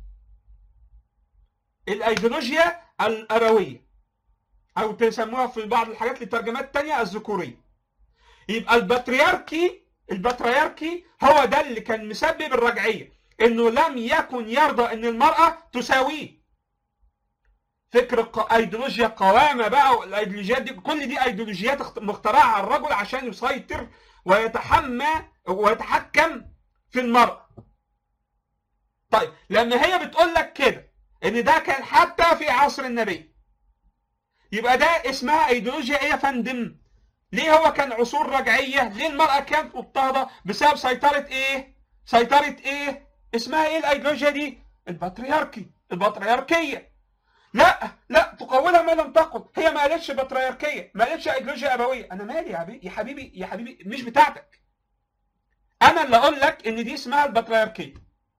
الايديولوجيا الأروية أو تسموها في بعض الحاجات للترجمات التانية الذكورية يبقى البطريركي البطريركي هو ده اللي كان مسبب الرجعية إنه لم يكن يرضى إن المرأة تساويه فكر الق- ايديولوجيا القوامة بقى والايديولوجيات دي كل دي ايديولوجيات اخت- مخترعها الرجل عشان يسيطر ويتحمى ويتحكم في المرأة طيب لما هي بتقول لك كده ان ده كان حتى في عصر النبي يبقى ده اسمها ايديولوجيا ايه يا فندم ليه هو كان عصور رجعيه ليه المراه كانت مضطهده بسبب سيطره ايه سيطره ايه اسمها ايه الايديولوجيا دي البطريركي البطريركيه لا لا تقولها ما لم تقل هي ما قالتش بطريركيه ما قالتش ايديولوجيا ابويه انا مالي يا حبيبي يا حبيبي يا حبيبي مش بتاعتك انا اللي اقول لك ان دي اسمها البطريركيه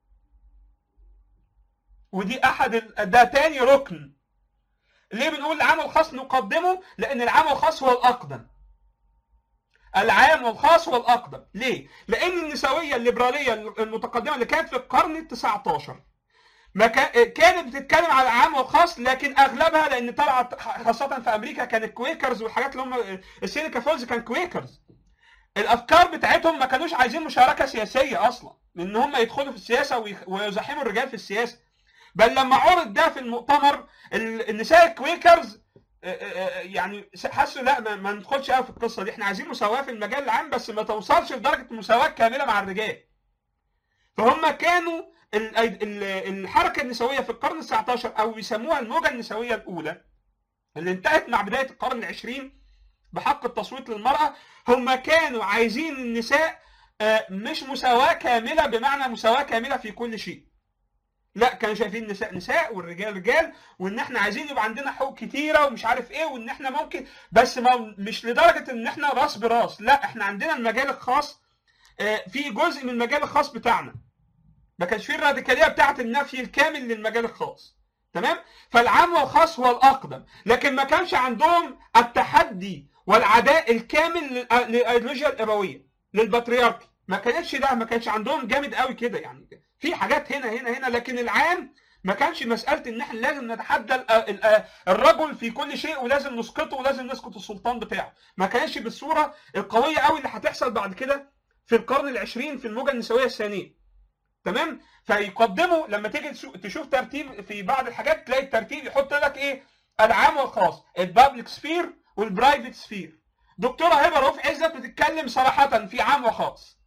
ودي احد ال... ده تاني ركن ليه بنقول العام والخاص نقدمه لان العام والخاص هو الاقدم العام والخاص هو الاقدم ليه لان النسويه الليبراليه المتقدمه اللي كانت في القرن ال 19 ما كا- كانت بتتكلم على العام والخاص لكن اغلبها لان طلعت خاصه في امريكا كان الكويكرز والحاجات اللي هم السيليكا فولز كان كويكرز الافكار بتاعتهم ما كانوش عايزين مشاركه سياسيه اصلا ان هم يدخلوا في السياسه ويخ- ويزاحموا الرجال في السياسه بل لما عرض ده في المؤتمر ال- النساء الكويكرز آه، آه، آه، يعني حسوا لا ما, ما ندخلش قوي في القصه دي احنا عايزين مساواه في المجال العام بس ما توصلش لدرجه المساواه كامله مع الرجال فهم كانوا ال- ال- الحركه النسويه في القرن ال 19 او بيسموها الموجه النسويه الاولى اللي انتهت مع بدايه القرن العشرين بحق التصويت للمراه هم كانوا عايزين النساء آه، مش مساواه كامله بمعنى مساواه كامله في كل شيء لا كانوا شايفين النساء نساء والرجال رجال وان احنا عايزين يبقى عندنا حقوق كتيره ومش عارف ايه وان احنا ممكن بس ما مش لدرجه ان احنا راس براس لا احنا عندنا المجال الخاص آه، في جزء من المجال الخاص بتاعنا ما كانش فيه الراديكاليه بتاعه النفي الكامل للمجال الخاص تمام فالعام والخاص هو الاقدم لكن ما كانش عندهم التحدي والعداء الكامل لل- للايديولوجيا الابويه للبطريركي ما كانتش ده ما كانش عندهم جامد قوي كده يعني في حاجات هنا هنا هنا لكن العام ما كانش مساله ان احنا لازم نتحدى ال- ال- الرجل في كل شيء ولازم نسقطه ولازم نسقط السلطان بتاعه ما كانش بالصوره القويه قوي اللي هتحصل بعد كده في القرن العشرين في الموجه النسويه الثانيه تمام فيقدموا لما تيجي تشو- تشوف ترتيب في بعض الحاجات تلاقي الترتيب يحط لك ايه العام والخاص البابليك سفير والبرايفت سفير دكتوره هبه رؤوف عزت بتتكلم صراحه في عام وخاص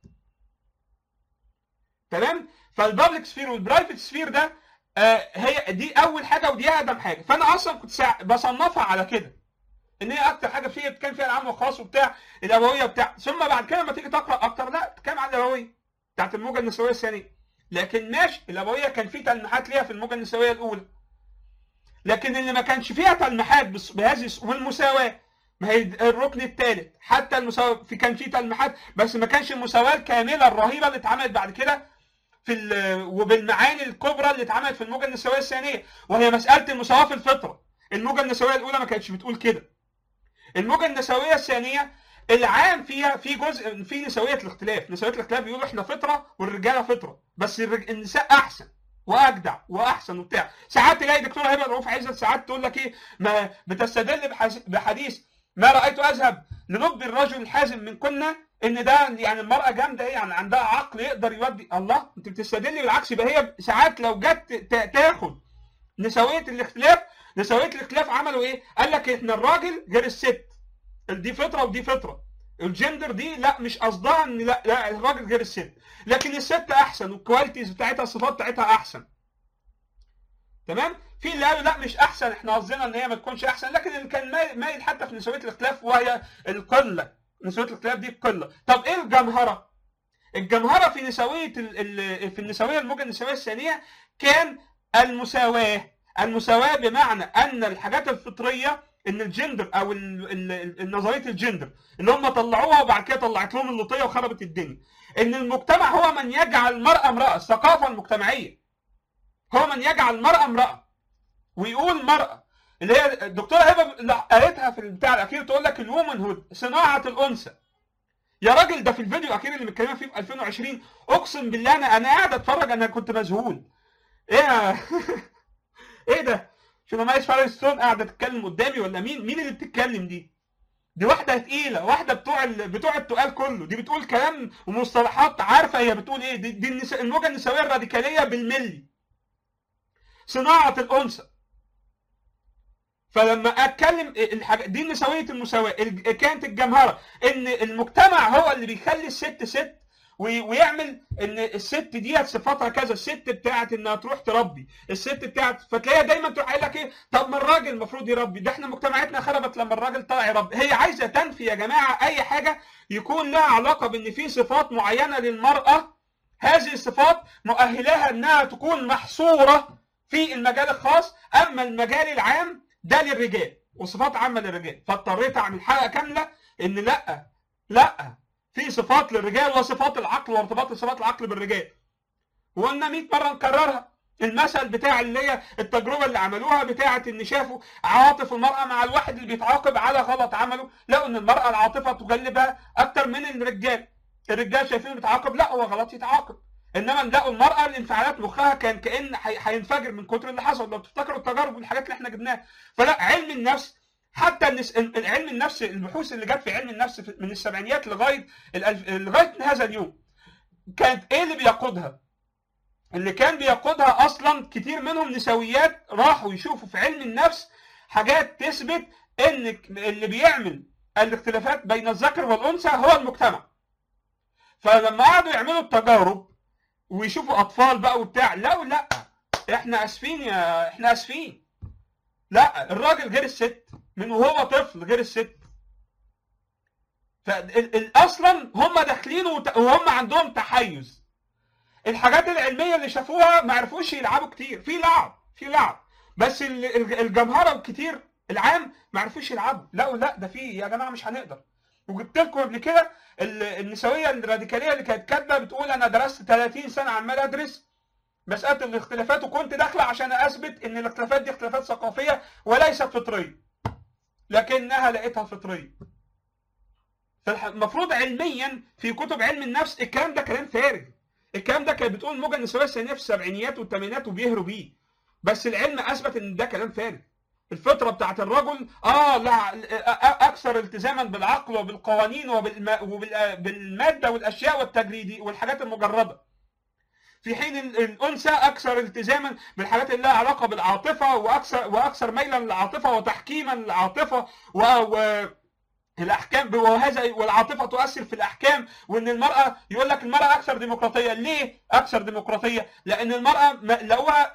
تمام فالبابليك سفير والبرايفت سفير ده آه هي دي اول حاجه ودي اقدم حاجه فانا اصلا كنت سا- بصنفها على كده ان هي اكتر حاجه فيها بتتكلم فيها العام والخاص وبتاع الابويه وبتاع ثم بعد كده لما تيجي تقرا اكتر لا بتتكلم عن الابويه بتاعت الموجه النسويه الثانيه لكن ماشي الابويه كان في تلميحات ليها في الموجه النسويه الاولى لكن اللي ما كانش فيها تلميحات بس- بهذه الس- والمساواه ما هي الركن الثالث حتى المساواه في كان في تلميحات بس ما كانش المساواه الكامله الرهيبه اللي اتعملت بعد كده في ال- وبالمعاني الكبرى اللي اتعملت في الموجه النسويه الثانيه وهي مساله المساواه في الفطره الموجه النسويه الاولى ما كانتش بتقول كده الموجه النسويه الثانيه العام فيها في جزء في نسويه الاختلاف نسويه الاختلاف بيقولوا احنا فطره والرجاله فطره بس الرج... النساء احسن واجدع واحسن وبتاع ساعات تلاقي دكتوره هبه رؤوف عزت ساعات تقول لك ايه ما بتستدل بحس... بحديث ما رايت اذهب للب الرجل الحازم من كنا ان ده يعني المراه جامده ايه يعني عندها عقل يقدر يودي الله انت بتستدلي بالعكس يبقى هي ساعات لو جت ت- تاخد نسويه الاختلاف نسويه الاختلاف عملوا ايه؟ قال لك ان الراجل غير الست دي فطره ودي فطره الجندر دي لا مش قصدها ان لا لا الراجل غير الست لكن الست احسن والكواليتيز بتاعتها الصفات بتاعتها احسن تمام في اللي قالوا لا مش احسن احنا قصدنا ان هي ما تكونش احسن لكن اللي كان مايل مايل حتى في نسويه الاختلاف وهي القله نسويه الاختلاف دي القله طب ايه الجمهره الجمهره في نسويه ال... ال... في النسويه الموجه النسويه الثانيه كان المساواه المساواه بمعنى ان الحاجات الفطريه ان الجندر او ال- ال- ال- نظريه الجندر اللي هم طلعوها وبعد كده طلعت لهم اللوطيه وخربت الدنيا ان المجتمع هو من يجعل المراه امراه الثقافه المجتمعيه هو من يجعل المراه امراه ويقول مرأة اللي هي الدكتوره هبه اللي قالتها في البتاع الاخير تقول لك الومن هود صناعه الانثى يا راجل ده في الفيديو الاخير اللي متكلمين فيه في 2020 اقسم بالله انا انا قاعد اتفرج انا كنت مذهول ايه يا- ايه ده شنو مايس فارس ستون قاعده تتكلم قدامي ولا مين مين اللي بتتكلم دي دي واحده تقيله واحده بتوع ال... بتوع التقال كله دي بتقول كلام ومصطلحات عارفه هي بتقول ايه دي, دي النس... الموجه النسويه الراديكاليه بالملي صناعه الانثى فلما اتكلم الحاجة دي نسويه المساواه الج- كانت الجمهره ان المجتمع هو اللي بيخلي الست ست وي- ويعمل ان الست دي صفاتها كذا الست بتاعت انها تروح تربي الست بتاعت فتلاقيها دايما تروح قايل لك ايه طب ما الراجل المفروض يربي ده احنا مجتمعاتنا خربت لما الراجل طلع يربي هي عايزه تنفي يا جماعه اي حاجه يكون لها علاقه بان في صفات معينه للمراه هذه الصفات مؤهلاها انها تكون محصوره في المجال الخاص اما المجال العام ده للرجال وصفات عامه للرجال فاضطريت اعمل حلقه كامله ان لا لا في صفات للرجال وصفات العقل وارتباط صفات العقل بالرجال وقلنا 100 مره نكررها المثل بتاع اللي هي التجربه اللي عملوها بتاعه ان شافوا عواطف المراه مع الواحد اللي بيتعاقب على غلط عمله لقوا ان المراه العاطفه تغلبها اكتر من الرجال الرجال شايفينه بيتعاقب لا هو غلط يتعاقب انما لقوا المراه الانفعالات مخها كان كان هي- هينفجر من كتر اللي حصل لو تفتكروا التجارب والحاجات اللي احنا جبناها فلا علم النفس حتى النس- علم النفس البحوث اللي جت في علم النفس في- من السبعينيات لغايه الألف- لغايه هذا اليوم كانت ايه اللي بيقودها؟ اللي كان بيقودها اصلا كتير منهم نسويات راحوا يشوفوا في علم النفس حاجات تثبت ان اللي بيعمل الاختلافات بين الذكر والانثى هو المجتمع فلما قعدوا يعملوا التجارب ويشوفوا اطفال بقى وبتاع لقوا لا احنا اسفين يا احنا اسفين لا الراجل غير الست من وهو طفل غير الست فاصلا هم داخلين وت- وهم عندهم تحيز الحاجات العلميه اللي شافوها ما عرفوش يلعبوا كتير في لعب في لعب بس ال- ال- الجمهره الكتير العام ما عرفوش يلعبوا لقوا لا ده في يا جماعه مش هنقدر وجبت لكم قبل كده ال- النسويه الراديكاليه اللي كانت كاتبه بتقول انا درست 30 سنه عمال ادرس مساله الاختلافات وكنت داخله عشان اثبت ان الاختلافات دي اختلافات ثقافيه وليست فطريه لكنها لقيتها فطريه فالمفروض علميا في كتب علم النفس الكلام ده كلام فارغ الكلام ده كانت بتقول الموجه النسويه الثانيه في السبعينيات والثمانينات وبيهروا بيه بس العلم اثبت ان ده كلام فارغ الفطره بتاعت الرجل اه لا اكثر التزاما بالعقل وبالقوانين وبالماده والاشياء والتجريدي والحاجات المجرده في حين ال- الانثى اكثر التزاما بالحاجات اللي لها علاقه بالعاطفه واكثر واكثر ميلا للعاطفه وتحكيما للعاطفه و, و الاحكام وهذا والعاطفه تؤثر في الاحكام وان المراه يقول لك المراه اكثر ديمقراطيه ليه اكثر ديمقراطيه لان المراه ما- لقوها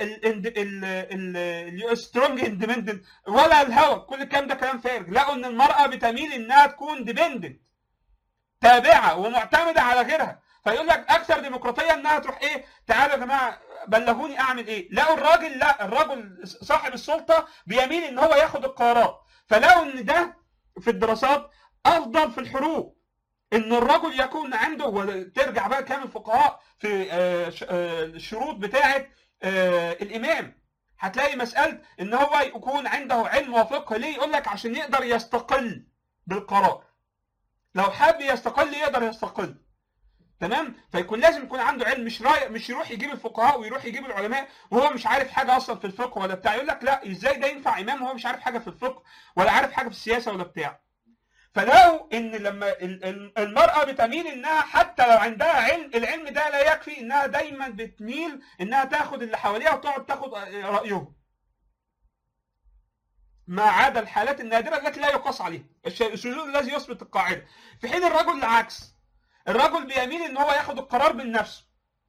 السترونج اندبندنت ولا الهوى كل الكلام ده كلام فارغ لقوا ان المراه بتميل انها تكون ديبندنت تابعه ومعتمده على غيرها فيقول لك اكثر ديمقراطيه انها تروح ايه تعالوا يا جماعه بلغوني اعمل ايه لقوا الراجل لا الراجل صاحب السلطه بيميل ان هو ياخد القرارات فلقوا ان ده في الدراسات افضل في الحروب ان الرجل يكون عنده وترجع بقى كامل الفقهاء في آه، ش- آه، الشروط بتاعه آه، الامام هتلاقي مساله ان هو يكون عنده علم وفقه ليه يقول لك عشان يقدر يستقل بالقرار لو حب يستقل يقدر يستقل تمام فيكون لازم يكون عنده علم مش رايح مش يروح يجيب الفقهاء ويروح يجيب العلماء وهو مش عارف حاجه اصلا في الفقه ولا بتاع يقول لك لا ازاي ده ينفع امام وهو مش عارف حاجه في الفقه ولا عارف حاجه في السياسه ولا بتاع فلقوا ان لما ال- ال- المراه بتميل انها حتى لو عندها علم العلم ده لا يكفي انها دايما بتميل انها تاخد اللي حواليها وتقعد تاخد رايهم ما عدا الحالات النادره التي لا يقاس عليها الش- الشذوذ الذي يثبت القاعده في حين الرجل العكس الرجل بيميل ان هو ياخد القرار من نفسه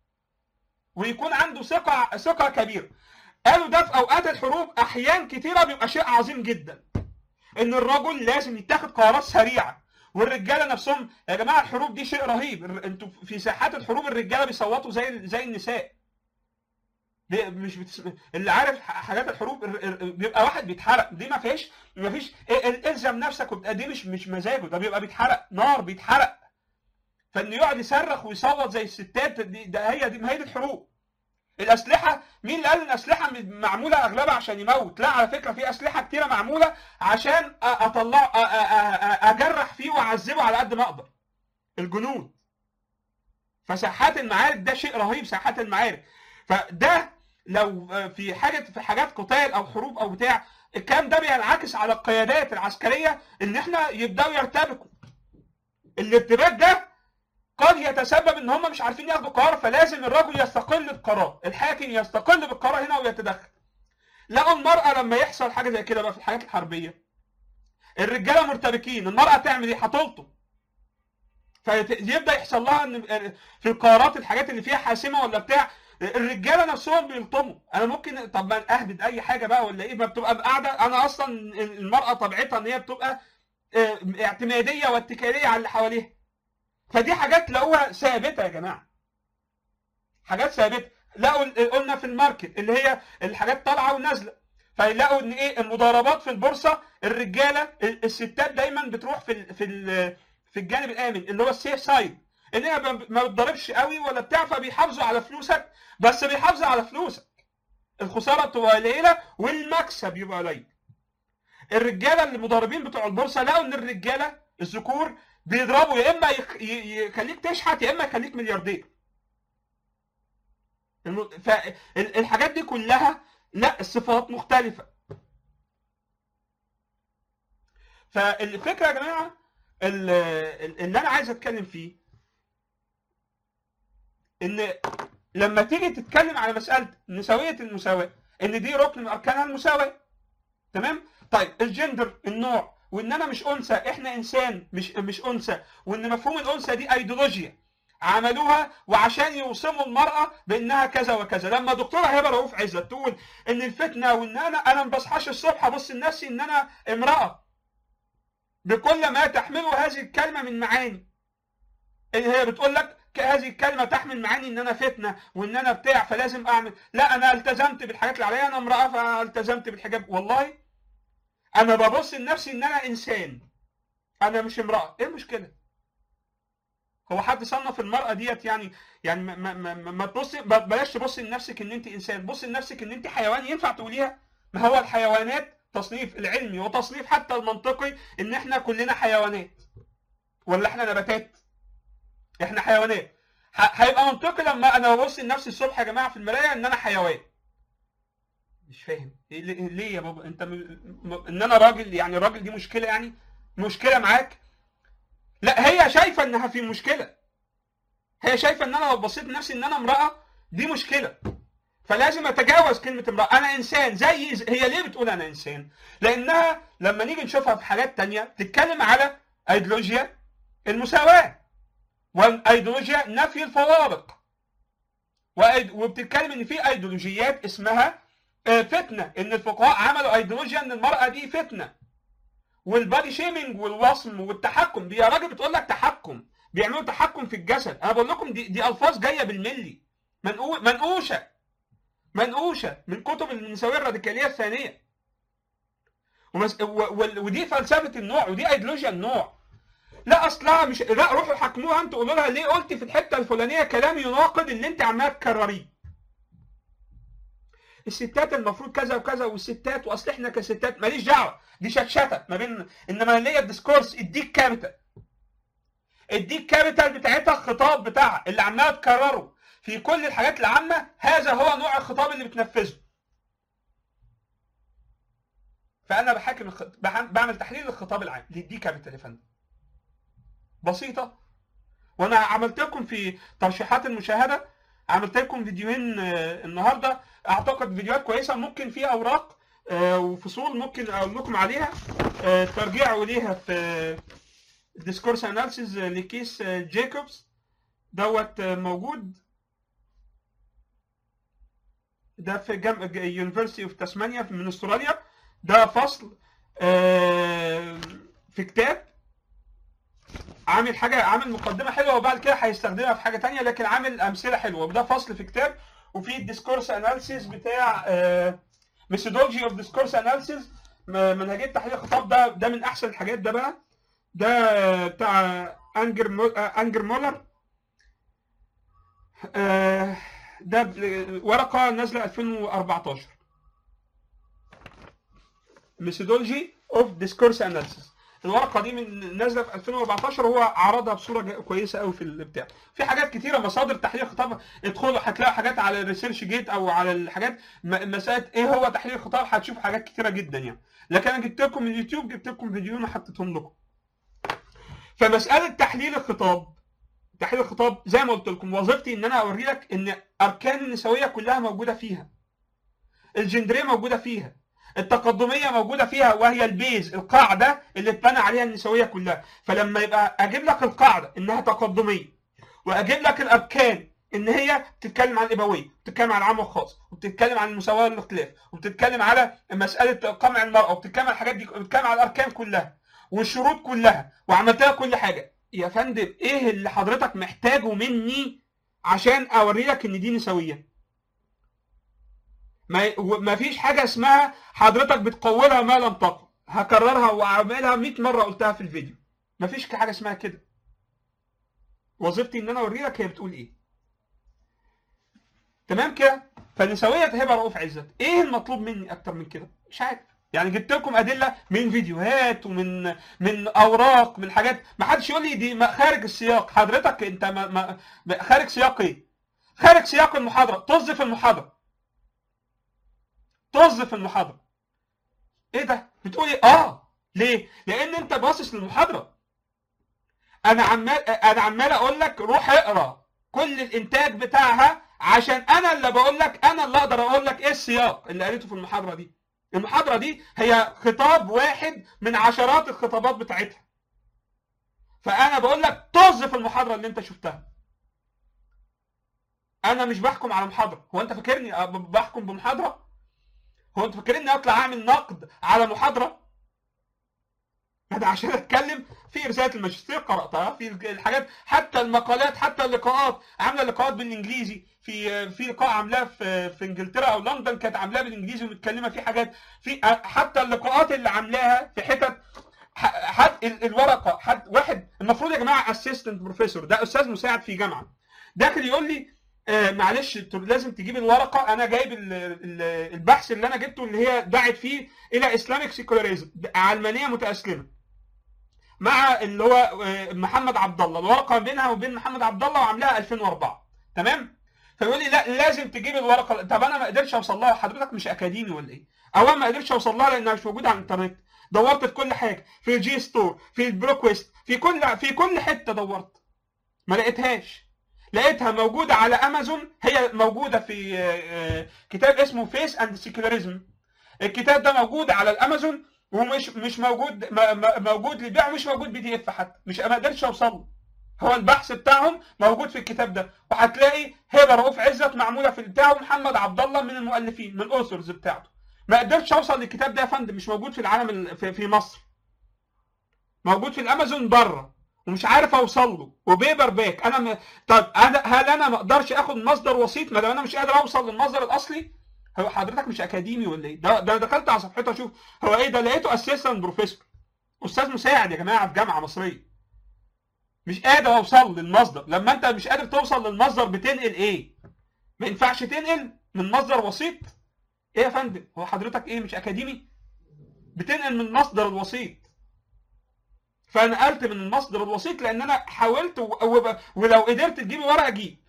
ويكون عنده ثقه ثقه كبيره قالوا ده في اوقات الحروب احيان كتيره بيبقى شيء عظيم جدا ان الرجل لازم يتخذ قرارات سريعه والرجاله نفسهم يا جماعه الحروب دي شيء رهيب الر- انتوا في ساحات الحروب الرجاله بيصوتوا زي زي النساء دي مش بتس... اللي عارف ح- حاجات الحروب الر- الر- بيبقى واحد بيتحرق دي ما فيش ما فيش ال- ال- الزم نفسك وبتبقى دي مش مش مزاجه ده بيبقى بيتحرق نار بيتحرق فانه يقعد يصرخ ويصوت زي الستات دي ده هي دي ما هي دي الحروب الاسلحه مين اللي قال ان الاسلحه م- معموله اغلبها عشان يموت لا على فكره في اسلحه كتيره معموله عشان أ- اطلع أ- أ- أ- اجرح فيه واعذبه على قد ما اقدر الجنود فساحات المعارك ده شيء رهيب ساحات المعارك فده لو في حاجه في حاجات قتال او حروب او بتاع الكلام ده بينعكس على القيادات العسكريه ان احنا يبداوا يرتبكوا الارتباك ده قد يتسبب ان هم مش عارفين ياخدوا قرار فلازم الرجل يستقل بالقرار الحاكم يستقل بالقرار هنا ويتدخل لقوا المرأة لما يحصل حاجة زي كده بقى في الحاجات الحربية الرجالة مرتبكين المرأة تعمل ايه هتلطم فيبدا يحصل لها ان في القرارات الحاجات اللي فيها حاسمه ولا بتاع الرجاله نفسهم بيلطموا انا ممكن طب ما اهبد اي حاجه بقى ولا ايه ما بتبقى قاعده انا اصلا المراه طبيعتها ان هي بتبقى اه، اعتماديه واتكاليه على اللي حواليها فدي حاجات لقوها ثابته يا جماعه حاجات ثابته لقوا ال- قلنا في الماركت اللي هي الحاجات طالعه ونازله فيلاقوا ان ايه المضاربات في البورصه الرجاله ال- الستات دايما بتروح في ال في ال في الجانب الامن اللي هو السيف سايد ان هي ما- ما بتضربش قوي ولا بتاع فبيحافظوا على فلوسك بس بيحافظوا على فلوسك الخساره بتبقى قليله والمكسب يبقى قليل الرجاله المضاربين بتوع البورصه لقوا ان الرجاله الذكور بيضربوا يا اما يخ- ي- يخليك تشحت يا اما يخليك ملياردير الم- فالحاجات دي كلها لا الصفات مختلفه فالفكره يا جماعه ال- ال- اللي انا عايز اتكلم فيه ان لما تيجي تتكلم على مساله نسويه المساواه ان دي ركن من اركانها المساواه تمام طيب الجندر النوع وان انا مش انثى احنا انسان مش مش انثى وان مفهوم الانثى دي ايديولوجيا عملوها وعشان يوصموا المراه بانها كذا وكذا لما دكتوره هبه رؤوف عزت تقول ان الفتنه وان انا انا ما بصحاش الصبح ابص لنفسي ان انا امراه بكل ما تحمله هذه الكلمه من معاني اللي هي بتقول لك ك- هذه الكلمه تحمل معاني ان انا فتنه وان انا بتاع فلازم اعمل لا انا التزمت بالحاجات اللي عليا انا امراه فالتزمت بالحجاب والله انا ببص لنفسي ان انا انسان انا مش امراه ايه المشكله هو حد صنف المراه ديت يعني يعني ما ما ما, ما تبص بلاش تبص لنفسك ان انت انسان بص لنفسك ان انت حيوان ينفع تقوليها ما هو الحيوانات تصنيف العلمي وتصنيف حتى المنطقي ان احنا كلنا حيوانات ولا احنا نباتات احنا حيوانات ح- هيبقى منطقي لما انا ببص لنفسي الصبح يا جماعه في المرايه ان انا حيوان مش فاهم إيه ليه ليه يا بابا انت م... م... ان انا راجل يعني الراجل دي مشكله يعني مشكله معاك لا هي شايفه انها في مشكله هي شايفه ان انا لو بصيت لنفسي ان انا امراه دي مشكله فلازم اتجاوز كلمه امراه انا انسان زي هي ليه بتقول انا انسان لانها لما نيجي نشوفها في حاجات تانية بتتكلم على ايديولوجيا المساواه وايديولوجيا نفي الفوارق وأيد- وبتتكلم ان في ايديولوجيات اسمها آه، فتنه ان الفقهاء عملوا ايديولوجيا ان المراه دي فتنه والبادي شيمينج والوصم والتحكم دي يا راجل بتقول لك تحكم بيعملوا تحكم في الجسد انا بقول لكم دي دي الفاظ جايه بالملي منقو- منقوشه منقوشه من كتب النسويه الراديكاليه الثانيه ومس... و... و... ودي فلسفه النوع ودي ايديولوجيا النوع لا اصلها مش لا روحوا حكموها انتوا قولوا لها ليه قلت في الحته الفلانيه كلام يناقض اللي انت عماله تكرريه الستات المفروض كذا وكذا والستات واصل احنا كستات ماليش دعوه دي شتشته ما بين انما اللي هي الديسكورس اديك كابيتال اديك كابيتال بتاعتها الخطاب بتاعها اللي عماله تكرره في كل الحاجات العامه هذا هو نوع الخطاب اللي بتنفذه فانا بحاكم الخ... بح- بعمل تحليل للخطاب العام دي كابيتال يا فندم بسيطه وانا عملت لكم في ترشيحات المشاهده عملت لكم فيديوهين آه، النهارده اعتقد فيديوهات كويسه ممكن في اوراق آه، وفصول ممكن اقول لكم عليها آه، ترجعوا ليها في ديسكورس اناليسيز لكيس آه، جيكوبز دوت آه، موجود ده في جم... يونيفرسيتي اوف تاسمانيا من استراليا ده فصل آه، في كتاب عامل حاجه عامل مقدمه حلوه وبعد كده هيستخدمها في حاجه تانية لكن عامل امثله حلوه وده فصل في كتاب وفي الديسكورس اناليسيس بتاع ميثودولوجي اوف ديسكورس اناليسيس منهجيه تحليل الخطاب ده ده من احسن الحاجات ده بقى ده آه، بتاع انجر مو... آه، انجر مولر آه، ده ب- ورقه نازله 2014 ميثودولوجي اوف ديسكورس اناليسيس الورقه دي من نازله في 2014 وهو عرضها بصوره جا- كويسه قوي في البتاع في حاجات كتيره مصادر تحليل الخطاب ادخلوا هتلاقوا حاجات على الريسيرش جيت او على الحاجات م- مساله ايه هو تحليل الخطاب هتشوفوا حاجات كتيره جدا يعني لكن انا جبت لكم من اليوتيوب جبت لكم فيديوهين وحطيتهم لكم فمساله تحليل الخطاب تحليل الخطاب زي ما قلت لكم وظيفتي ان انا اوري لك ان اركان النسويه كلها موجوده فيها الجندريه موجوده فيها التقدميه موجوده فيها وهي البيز القاعده اللي اتبنى عليها النسويه كلها فلما يبقى اجيب لك القاعده انها تقدميه واجيب لك الاركان ان هي بتتكلم عن الابويه بتتكلم عن العام والخاص وبتتكلم عن المساواه والاختلاف وبتتكلم على مساله قمع المراه وبتتكلم على الحاجات دي بتتكلم على الاركان كلها والشروط كلها وعملتها كل حاجه يا فندم ايه اللي حضرتك محتاجه مني عشان اوري لك ان دي نسويه ما ما فيش حاجه اسمها حضرتك بتقولها ما لم تقل هكررها واعملها 100 مره قلتها في الفيديو ما فيش حاجه اسمها كده وظيفتي ان انا اوري لك هي بتقول ايه تمام كده فالنسويه هبه رؤوف عزت ايه المطلوب مني اكتر من كده مش عارف يعني جبت لكم ادله من فيديوهات ومن من اوراق من حاجات ما حدش يقول لي دي ما- خارج السياق حضرتك انت ما ما ما- خارج سياق ايه خارج سياق المحاضره طز في المحاضره طز في المحاضره ايه ده بتقولي اه ليه لان انت باصص للمحاضره انا عمال انا عمال اقول لك روح اقرا كل الانتاج بتاعها عشان انا اللي بقول لك انا اللي اقدر اقول لك ايه السياق اللي قريته في المحاضره دي المحاضره دي هي خطاب واحد من عشرات الخطابات بتاعتها فانا بقول لك طز في المحاضره اللي انت شفتها انا مش بحكم على محاضره هو انت فاكرني أب- بحكم بمحاضره هو انت فاكرني اطلع اعمل نقد على محاضره ده عشان اتكلم في رساله الماجستير قراتها في الحاجات حتى المقالات حتى اللقاءات عامله لقاءات بالانجليزي في في لقاء عاملاه في في انجلترا او لندن كانت عاملاه بالانجليزي ومتكلمه فيه حاجات في حتى اللقاءات اللي عاملاها في حتت ح- حد ال- الورقه حد واحد المفروض يا جماعه اسيستنت بروفيسور ده استاذ مساعد في جامعه داخل يقول لي آه معلش انتوا لازم تجيب الورقه انا جايب ال- ال- البحث اللي انا جبته اللي هي دعت فيه الى اسلامك سيكولاريزم علمانيه متاسلمه مع اللي هو آه، محمد عبد الله الورقه بينها وبين محمد عبد الله وعاملاها 2004 تمام فيقول لي لا لازم تجيب الورقه طب انا ما قدرتش اوصل لها حضرتك مش اكاديمي ولا ايه اولا ما قدرتش اوصل لها لانها مش موجوده على الانترنت دورت في كل حاجه في الجي ستور في البروكويست في كل في كل حته دورت ما لقيتهاش لقيتها موجوده على امازون هي موجوده في آه، آه، كتاب اسمه فيس اند سيكولاريزم الكتاب ده موجود على الامازون ومش مش موجود م- م- موجود للبيع ومش موجود بي دي اف حتى مش ما قدرتش اوصل له هو البحث بتاعهم موجود في الكتاب ده وهتلاقي هبه رؤوف عزت معموله في بتاعه محمد عبد الله من المؤلفين من الاوثرز بتاعته ما قدرتش اوصل للكتاب ده يا فندم مش موجود في العالم ال- في, في مصر موجود في الامازون بره ومش عارف اوصل له وبيبر باك انا م... طب انا هل انا ما اقدرش اخد مصدر وسيط ما دام انا مش قادر اوصل للمصدر الاصلي هو حضرتك مش اكاديمي ولا ايه ده, ده دخلت على صفحته اشوف هو ايه ده لقيته اسيستنت بروفيسور استاذ مساعد يا جماعه في جامعه مصريه مش قادر اوصل للمصدر لما انت مش قادر توصل للمصدر بتنقل ايه ما ينفعش تنقل من مصدر وسيط ايه يا فندم هو حضرتك ايه مش اكاديمي بتنقل من المصدر الوسيط فنقلت من المصدر الوسيط لان انا حاولت و... و... ولو قدرت تجيبي ورقه جيب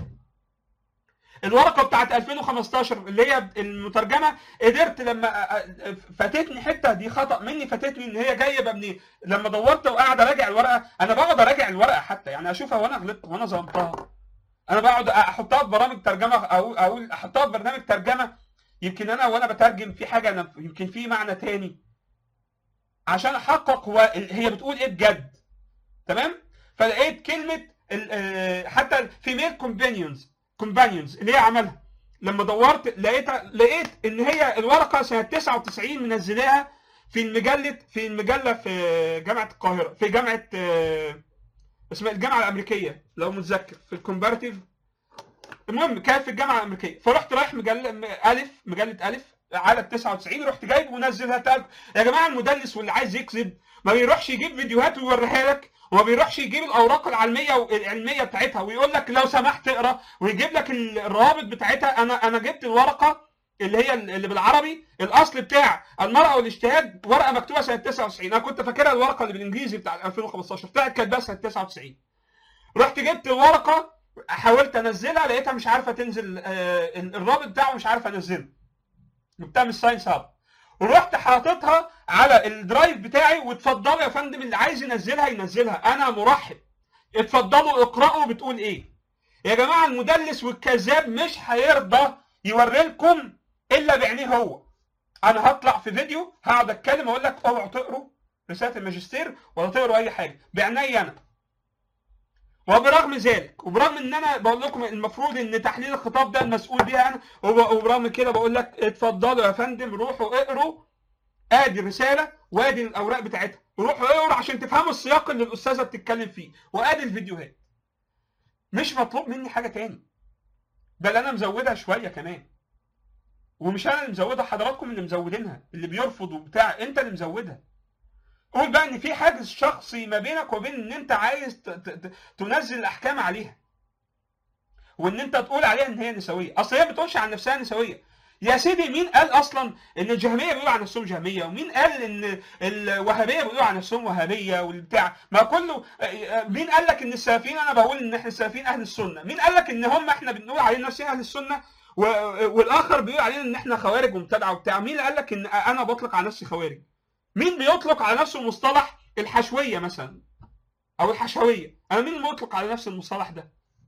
الورقه بتاعت 2015 اللي هي المترجمه قدرت لما فاتتني حته دي خطا مني فاتتني ان هي جايه منين لما دورت وقاعد اراجع الورقه انا بقعد اراجع الورقه حتى يعني اشوفها وانا غلطت وانا ظلمتها انا بقعد احطها في برامج ترجمه او اقول احطها في برنامج ترجمه يمكن انا وانا بترجم في حاجه انا يمكن في معنى تاني عشان احقق هو هي بتقول ايه بجد تمام فلقيت كلمه ال- آه، حتى فيميل كومبانيونز كومبانيونز اللي هي عملها لما دورت لقيتها لقيت ان هي الورقه سنه 99 منزلاها في المجله في المجله في جامعه القاهره في جامعه آه، اسمها الجامعه الامريكيه لو متذكر في الكومباراتيف المهم كانت في الجامعه الامريكيه فرحت رايح مجله م- الف مجله الف على 99 رحت جايب ونزلها تاج يا جماعه المدلس واللي عايز يكذب ما بيروحش يجيب فيديوهات ويوريها لك وما بيروحش يجيب الاوراق العلميه والعلميه بتاعتها ويقول لك لو سمحت اقرا ويجيب لك الروابط بتاعتها انا انا جبت الورقه اللي هي اللي بالعربي الاصل بتاع المراه والاجتهاد ورقه مكتوبه سنه 99 انا كنت فاكرها الورقه اللي بالانجليزي بتاع 2015 طلعت كاتباها سنه 99 رحت جبت الورقه حاولت انزلها لقيتها مش عارفه تنزل آه، الرابط بتاعه مش عارف انزله جبتها من الساينس هاب ورحت حاططها على الدرايف بتاعي واتفضلوا يا فندم اللي عايز ينزلها ينزلها انا مرحب اتفضلوا اقرأوا بتقول ايه يا جماعه المدلس والكذاب مش هيرضى يوري لكم الا بعينيه هو انا هطلع في فيديو هقعد اتكلم اقول لك اوعوا تقروا رساله الماجستير ولا تقروا اي حاجه بعيني انا وبرغم ذلك وبرغم ان انا بقول لكم المفروض ان تحليل الخطاب ده المسؤول بيها انا وب- وبرغم كده بقول لك اتفضلوا يا فندم روحوا اقروا ادي الرساله وادي الاوراق بتاعتها روحوا اقروا عشان تفهموا السياق اللي الاستاذه بتتكلم فيه وادي الفيديوهات مش مطلوب مني حاجه تاني بل انا مزودها شويه كمان ومش انا اللي مزودها حضراتكم اللي مزودينها اللي بيرفض وبتاع انت اللي مزودها قول بقى ان في حاجز شخصي ما بينك وبين ان انت عايز ت- ت- ت- تنزل الاحكام عليها وان انت تقول عليها ان هي نسويه اصل هي ما بتقولش عن نفسها نسويه يا سيدي مين قال اصلا ان الجهميه بيقولوا عن نفسهم جهميه ومين قال ان الوهابيه بيقولوا عن نفسهم وهابيه والبتاع ما كله مين قال لك ان السلفيين انا بقول ان احنا السلفيين اهل السنه مين قال لك ان هم احنا بنقول علينا نفسنا اهل السنه و- والاخر بيقول علينا ان احنا خوارج ومبتدعه وبتاع مين قال لك ان انا بطلق على نفسي خوارج مين بيطلق على نفسه مصطلح الحشويه مثلا او الحشويه انا مين اللي بيطلق على نفس المصطلح ده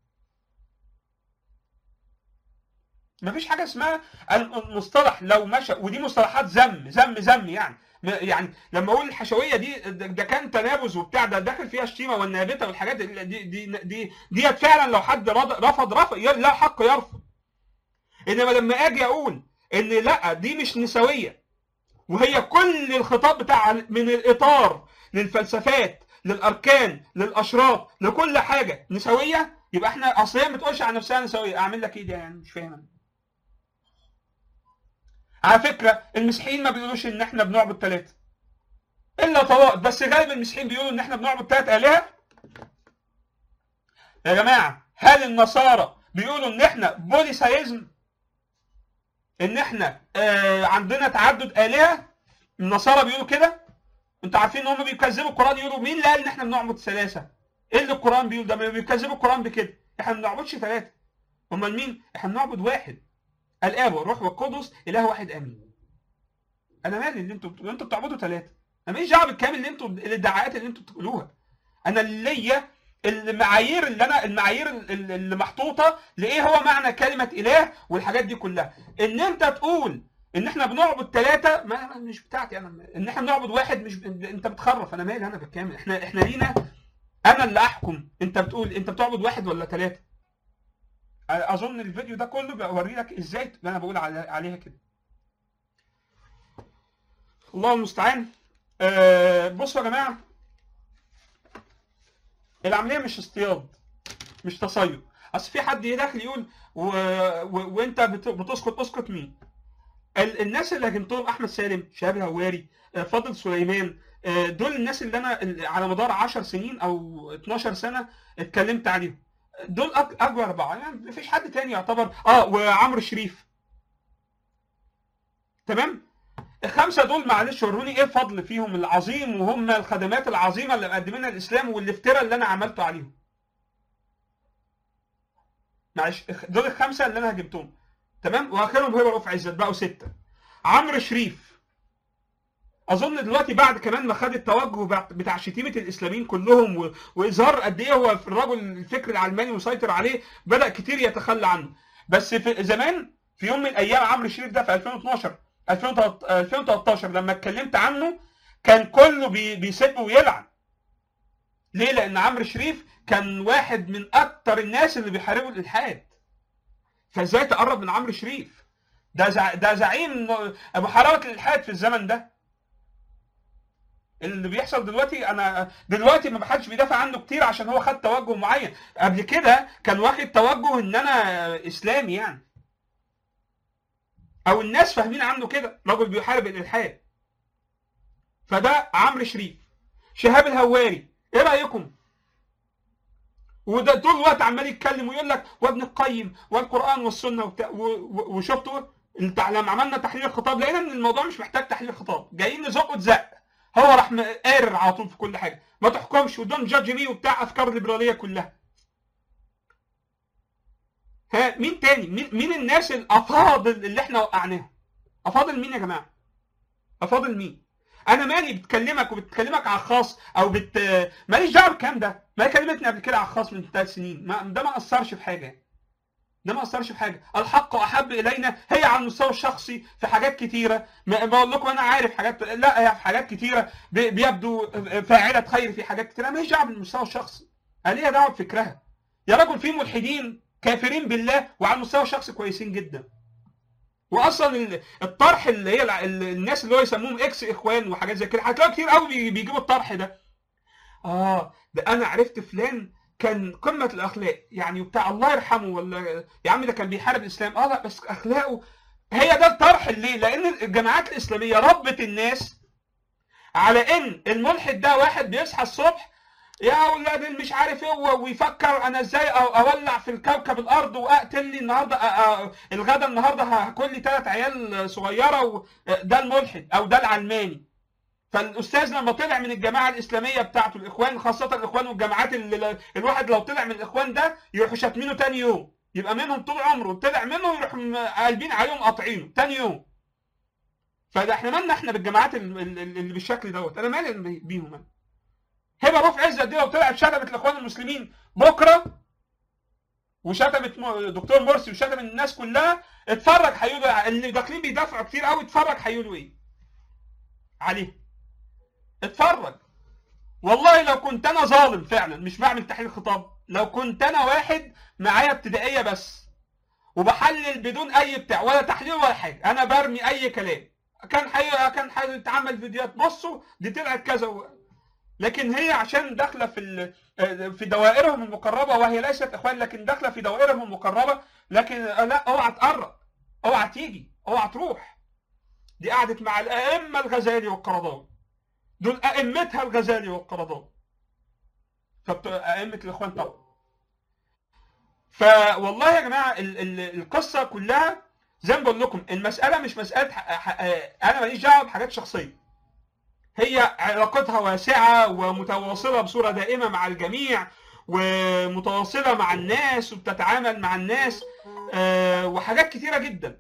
مفيش حاجه اسمها المصطلح لو مشى ودي مصطلحات ذم ذم ذم يعني يعني لما اقول الحشويه دي ده ده كان تنابز وبتاع ده داخل فيها الشتيمه والنابته والحاجات دي دي دي دي ديت فعلا لو حد رد- رفض رفض لا حق يرفض انما لما اجي اقول ان لا دي مش نسويه وهي كل الخطاب بتاع من الاطار للفلسفات للاركان للاشراط لكل حاجه نسويه يبقى احنا اصلا ما تقولش عن نفسها نسويه اعمل لك ايه ده يعني مش فاهم أنا. على فكره المسيحيين ما بيقولوش ان احنا بنعبد ثلاثه الا طوائف بس غالب المسيحيين بيقولوا ان احنا بنعبد ثلاث الهه يا جماعه هل النصارى بيقولوا ان احنا بوليسايزم ان احنا آه عندنا تعدد الهه النصارى بيقولوا كده انتوا عارفين ان هم بيكذبوا القران يقولوا مين اللي قال ان احنا بنعبد ثلاثه ايه اللي القران بيقول ده ما بيكذبوا القران بكده احنا ما بنعبدش ثلاثه امال مين احنا بنعبد واحد الاب والروح والقدس اله واحد امين انا مالي اللي انتوا بتقولوا انتوا بتعبدوا ثلاثه انا ماليش دعوه بالكلام اللي انتوا الادعاءات اللي انتوا بتقولوها انا اللي ليا المعايير اللي انا المعايير اللي محطوطه لايه هو معنى كلمه اله والحاجات دي كلها ان انت تقول ان احنا بنعبد ثلاثه ما ما- مش بتاعتي انا ان احنا بنعبد واحد مش انت بتخرف انا مالي انا بالكامل احنا احنا لينا انا اللي احكم انت بتقول انت بتعبد واحد ولا ثلاثه اظن الفيديو ده كله بوري لك ازاي انا بقول على- عليها كده الله المستعان آه بصوا يا جماعه العمليه مش اصطياد مش تصيد اصل في حد داخل يقول و... و... وانت بت... بتسقط اسقط مين ال... الناس اللي هاجمتهم احمد سالم شهاب الهواري آه، فاضل سليمان آه، دول الناس اللي انا ال- على مدار 10 سنين او 12 سنه اتكلمت عليهم دول أك... اكبر اربعه يعني مفيش حد تاني يعتبر اه وعمرو شريف تمام الخمسه دول معلش وروني ايه الفضل فيهم العظيم وهم الخدمات العظيمه اللي مقدمينها الاسلام والافتراء اللي انا عملته عليهم معلش دول الخمسه اللي انا هجبتهم تمام واخرهم هبه رفع عزت بقوا سته عمرو شريف اظن دلوقتي بعد كمان ما خد التوجه بتاع- بتاع شتيمه الاسلاميين كلهم و- واظهار قد ايه هو في الرجل الفكر العلماني مسيطر عليه بدا كتير يتخلى عنه بس في زمان في يوم من الايام عمرو شريف ده في 2012 2013 لما اتكلمت عنه كان كله بي- بيسب ويلعن ليه لان عمرو شريف كان واحد من اكتر الناس اللي بيحاربوا الالحاد فازاي تقرب من عمرو شريف ده زع... ده زعيم ابو حلاوه الالحاد في الزمن ده اللي بيحصل دلوقتي انا دلوقتي ما حدش بيدافع عنه كتير عشان هو خد توجه معين قبل كده كان واخد توجه ان انا اسلامي يعني او الناس فاهمين عنه كده رجل بيحارب الالحاد فده عمرو شريف شهاب الهواري ايه رايكم وده طول الوقت عمال يتكلم ويقول لك وابن القيم والقران والسنه وبتاع و- و- وشفتوا انت لما عملنا تحليل الخطاب لقينا ان الموضوع مش محتاج تحليل خطاب جايين نزق وتزق هو راح م- قارر على طول في كل حاجه ما تحكمش ودون جادج مي وبتاع افكار الليبراليه كلها ها مين تاني مين, مين الناس الافاضل اللي احنا وقعناهم افاضل مين يا جماعه افاضل مين انا مالي بتكلمك وبتكلمك على الخاص او بت ماليش دعوه بالكلام ده ما هي كلمتني قبل كده على الخاص من ثلاث سنين ما... ده ما اثرش في حاجه ده ما اثرش في حاجه الحق احب الينا هي على المستوى الشخصي في حاجات كتيره ما بقول لكم انا عارف حاجات لا هي في حاجات كتيره بي- بيبدو فاعله خير في حاجات كتيره ماليش دعوه بالمستوى الشخصي انا ليا دعوه بفكرها يا رجل في ملحدين كافرين بالله وعلى المستوى الشخصي كويسين جدا واصلا ال- الطرح اللي هي الع- ال- الناس اللي هو يسموهم اكس اخوان وحاجات زي كده هتلاقوا كتير قوي بي- بيجيبوا الطرح ده اه ده انا عرفت فلان كان قمه الاخلاق يعني بتاع الله يرحمه ولا يا عم ده كان بيحارب الاسلام اه لا بس اخلاقه هي ده الطرح ليه لان الجماعات الاسلاميه ربت الناس على ان الملحد ده واحد بيصحى الصبح يا اولاد اللي مش عارف ايه و- ويفكر انا ازاي أ- اولع في الكوكب الارض واقتل لي النهارده أ- أ- الغدا النهارده هاكل لي ثلاث عيال صغيره و- ده الملحد او ده العلماني فالاستاذ لما طلع من الجماعه الاسلاميه بتاعته الاخوان خاصه الاخوان والجماعات اللي الواحد لو طلع من الاخوان ده يروحوا شاتمينه تاني يوم يبقى منهم طول عمره طلع منه يروحوا م- قلبين عليهم قاطعينه تاني يوم فده احنا مالنا احنا بالجماعات ال- ال- اللي بالشكل دوت انا مالي بيهم انا هبه رفع عزت دي لو طلعت شتمت الاخوان المسلمين بكره وشتمت م- دكتور مرسي وشتمت الناس كلها اتفرج هيقولوا اللي داخلين بيدافعوا كتير قوي اتفرج هيقولوا ايه عليه اتفرج والله لو كنت انا ظالم فعلا مش بعمل تحليل خطاب لو كنت انا واحد معايا ابتدائيه بس وبحلل بدون اي بتاع ولا تحليل ولا حاجه انا برمي اي كلام كان حي... كان هيتعمل فيديوهات بصوا دي طلعت كذا و... لكن هي عشان داخله في ال... في دوائرهم المقربه وهي ليست اخوان لكن داخله في دوائرهم المقربه لكن لا اوعى تقرب اوعى تيجي اوعى تروح دي قعدت مع الائمه الغزالي والقرضاوي دول ائمتها الغزالي والقرضاوي فبت... ائمه الاخوان طبعا فوالله يا جماعه ال... ال... القصه كلها زي ما بقول لكم المساله مش مساله ح... ح... انا ماليش دعوه بحاجات شخصيه هي علاقتها واسعه ومتواصله بصوره دائمه مع الجميع ومتواصله مع الناس وبتتعامل مع الناس آه، وحاجات كتيره جدا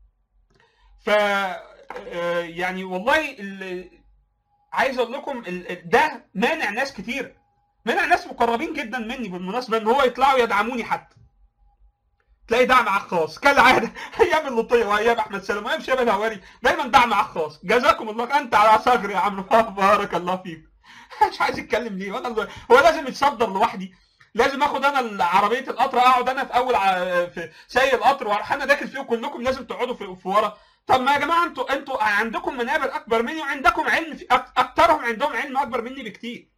ف آه، يعني والله ال- عايز اقول لكم ال- ال- ده مانع ناس كتير مانع ناس مقربين جدا مني بالمناسبه ان هو يطلعوا يدعموني حتى تلاقي دعم على الخاص كالعاده ايام اللطيه وايام احمد سلام وايام شباب الهواري دايما دعم على الخاص جزاكم الله انت على صقر يا عم بارك الله فيك مش عايز اتكلم ليه وانا اللي- هو لازم يتصدر لوحدي لازم اخد انا عربيه القطر اقعد انا في اول ع- في سايق القطر واروح انا داخل فيه وكلكم لازم تقعدوا في, في ورا طب ما يا جماعه انتوا انتوا عندكم منابر اكبر مني وعندكم علم في أك- اكترهم عندهم علم اكبر مني بكتير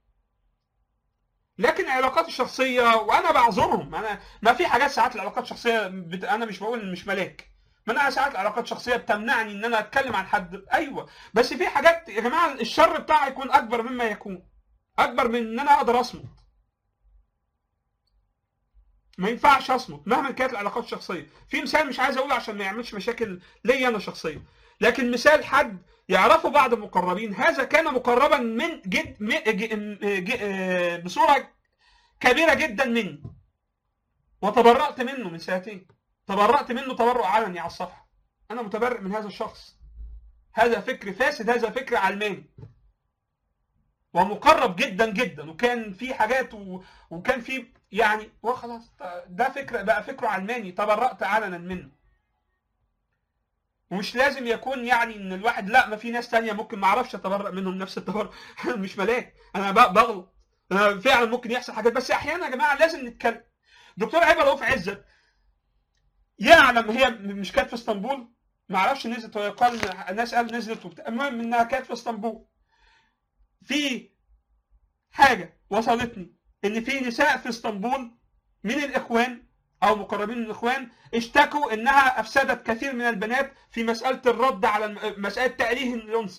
لكن العلاقات الشخصيه وانا بعذرهم انا ما في حاجات ساعات العلاقات الشخصيه بت... انا مش بقول مش ملاك ما انا ساعات العلاقات الشخصيه بتمنعني ان انا اتكلم عن حد ايوه بس في حاجات يا جماعه الشر بتاعها يكون اكبر مما يكون اكبر من ان انا اقدر اصمت ما ينفعش اصمت مهما كانت العلاقات الشخصيه في مثال مش عايز اقوله عشان ما يعملش مشاكل ليا انا شخصيا لكن مثال حد يعرفه بعض المقربين هذا كان مقربا من جد م- ج- م- ج- آه، بصوره كبيره جدا مني وتبرأت منه من سنتين تبرأت منه تبرؤ علني على الصفحه انا متبرئ من هذا الشخص هذا فكر فاسد هذا فكر علماني ومقرب جدا جدا وكان في حاجات و... وكان في يعني وخلاص ده فكر بقى فكره علماني تبرأت علنا منه ومش لازم يكون يعني ان الواحد لا ما في ناس تانية ممكن ما اعرفش اتبرأ منهم نفس التبرؤ انا مش ملاك انا ب- بغلط انا فعلا ممكن يحصل حاجات بس احيانا يا جماعه لازم نتكلم دكتور عيب رؤوف عزت يعلم هي مش كانت في اسطنبول ما اعرفش نزلت ولا قال ناس قال نزلت وبتاع المهم انها كانت في اسطنبول في حاجه وصلتني ان في نساء في اسطنبول من الاخوان او مقربين من الاخوان اشتكوا انها افسدت كثير من البنات في مساله الرد على الم- مساله تأليه الانثى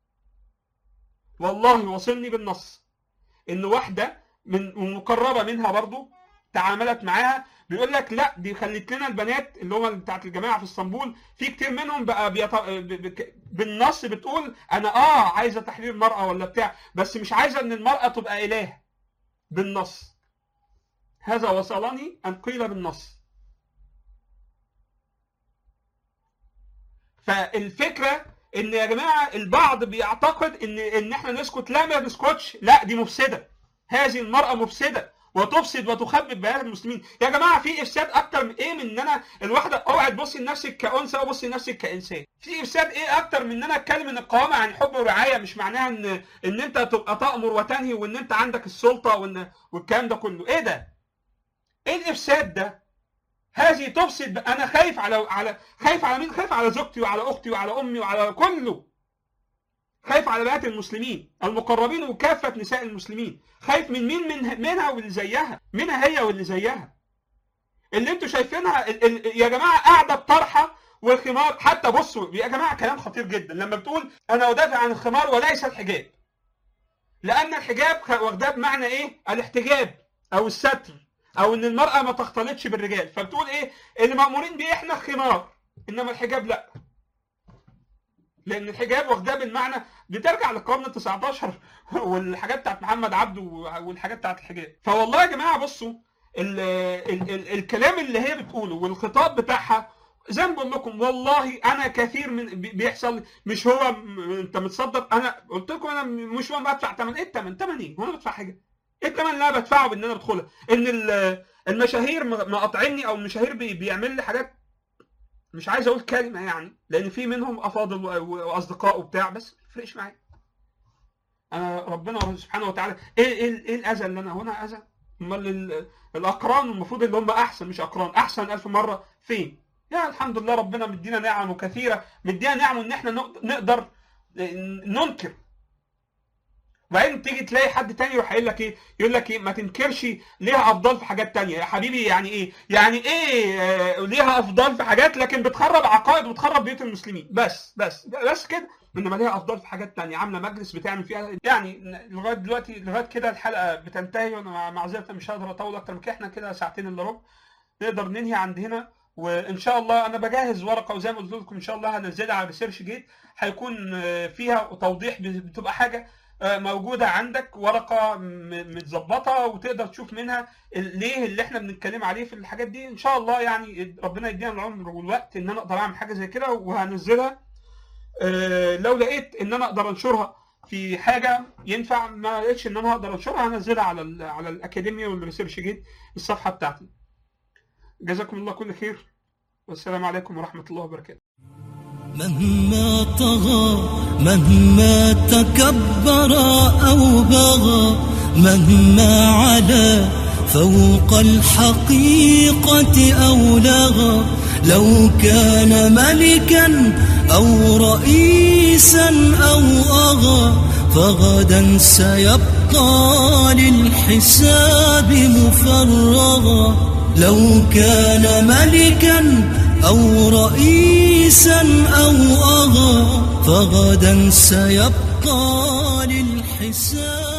والله وصلني بالنص ان واحده من مقربه منها برضو تعاملت معاها بيقول لك لا دي خلت لنا البنات اللي هم بتاعت الجماعه في اسطنبول في كتير منهم بقى بيط... ب... ب... بالنص بتقول انا اه عايزه تحرير المراه ولا بتاع بس مش عايزه ان المراه تبقى اله بالنص هذا وصلني ان قيل بالنص فالفكره ان يا جماعه البعض بيعتقد ان ان احنا نسكت لا ما نسكتش لا دي مفسده هذه المراه مفسده وتفسد وتخبب بيان المسلمين يا جماعه في افساد اكتر من ايه من ان انا الواحده اوعي تبصي لنفسك كانثى وبصي لنفسك كانسان في افساد ايه اكتر من ان انا اتكلم ان القوامه عن حب ورعايه مش معناها ان ان انت تبقى تامر وتنهي وان انت عندك السلطه وان والكلام ده كله ايه ده ايه الافساد ده هذه تفسد ب- انا خايف على على خايف على مين خايف على زوجتي وعلى اختي وعلى امي وعلى كله خايف على بنات المسلمين المقربين وكافه نساء المسلمين خايف من مين من منها واللي زيها منها هي واللي زيها اللي انتوا شايفينها ال ال يا جماعه قاعده بطرحه والخمار حتى بصوا يا جماعه كلام خطير جدا لما بتقول انا ادافع عن الخمار وليس الحجاب لان الحجاب خ- واخداه بمعنى ايه الاحتجاب او الستر او ان المراه ما تختلطش بالرجال فبتقول ايه اللي مامورين بيه احنا الخمار انما الحجاب لا لان الحجاب واخداه بالمعنى بترجع للقرن ال 19 والحاجات بتاعت محمد عبده والحاجات بتاعت الحجاب فوالله يا جماعه بصوا ال ال ال الكلام اللي هي بتقوله والخطاب بتاعها زي ما بقول لكم والله انا كثير من بي- بيحصل مش هو م- انت متصدق انا قلت لكم انا مش هو بدفع ثمن ايه الثمن؟ ثمن ايه؟ هو انا بدفع حاجه؟ ايه الثمن اللي انا بدفعه بان انا بدخلها؟ ان ال- المشاهير م- مقاطعيني او المشاهير بي- بيعمل لي حاجات مش عايز اقول كلمه يعني لان في منهم افاضل و- و- واصدقاء وبتاع بس ما يفرقش معايا انا ربنا سبحانه وتعالى ايه ايه ايه الاذى اللي انا هو انا اذى امال ال- الاقران المفروض اللي هم احسن مش اقران احسن الف مره فين يا الحمد لله ربنا مدينا نعم كثيره مدينا نعم ان احنا نق- نقدر ننكر وبعدين تيجي تلاقي حد تاني يروح قايل لك ايه يقول لك ايه ما تنكرش ليها افضال في حاجات تانية يا حبيبي يعني ايه يعني ايه آه، ليها افضال في حاجات لكن بتخرب عقائد وتخرب بيوت المسلمين بس بس بس كده انما ليها افضال في حاجات تانية عامله مجلس بتعمل فيها يعني لغايه دلوقتي لغايه كده الحلقه بتنتهي وانا مع- معذره مش هقدر اطول اكتر من كده احنا كده ساعتين الا ربع نقدر ننهي عند هنا وان شاء الله انا بجهز ورقه وزي ما قلت لكم ان شاء الله هنزلها على ريسيرش جيت هيكون آه، فيها توضيح بتبقى حاجه آه، موجوده عندك ورقه م- متظبطه وتقدر تشوف منها ال- ليه اللي احنا بنتكلم عليه في الحاجات دي ان شاء الله يعني ربنا يدينا العمر والوقت ان انا اقدر اعمل حاجه زي كده وهنزلها آه، لو لقيت ان انا اقدر انشرها في حاجه ينفع ما لقيتش ان انا اقدر انشرها هنزلها على ال على الاكاديميا والريسيرش جيت الصفحه بتاعتي جزاكم الله كل خير والسلام عليكم ورحمه الله وبركاته مهما طغى مهما تكبر أو بغى مهما علا فوق الحقيقة أو لغى لو كان ملكا أو رئيسا أو أغى فغدا سيبقى للحساب مفرغا لو كان ملكا أو رئيسا أو أغى فغدا سيبقى للحساب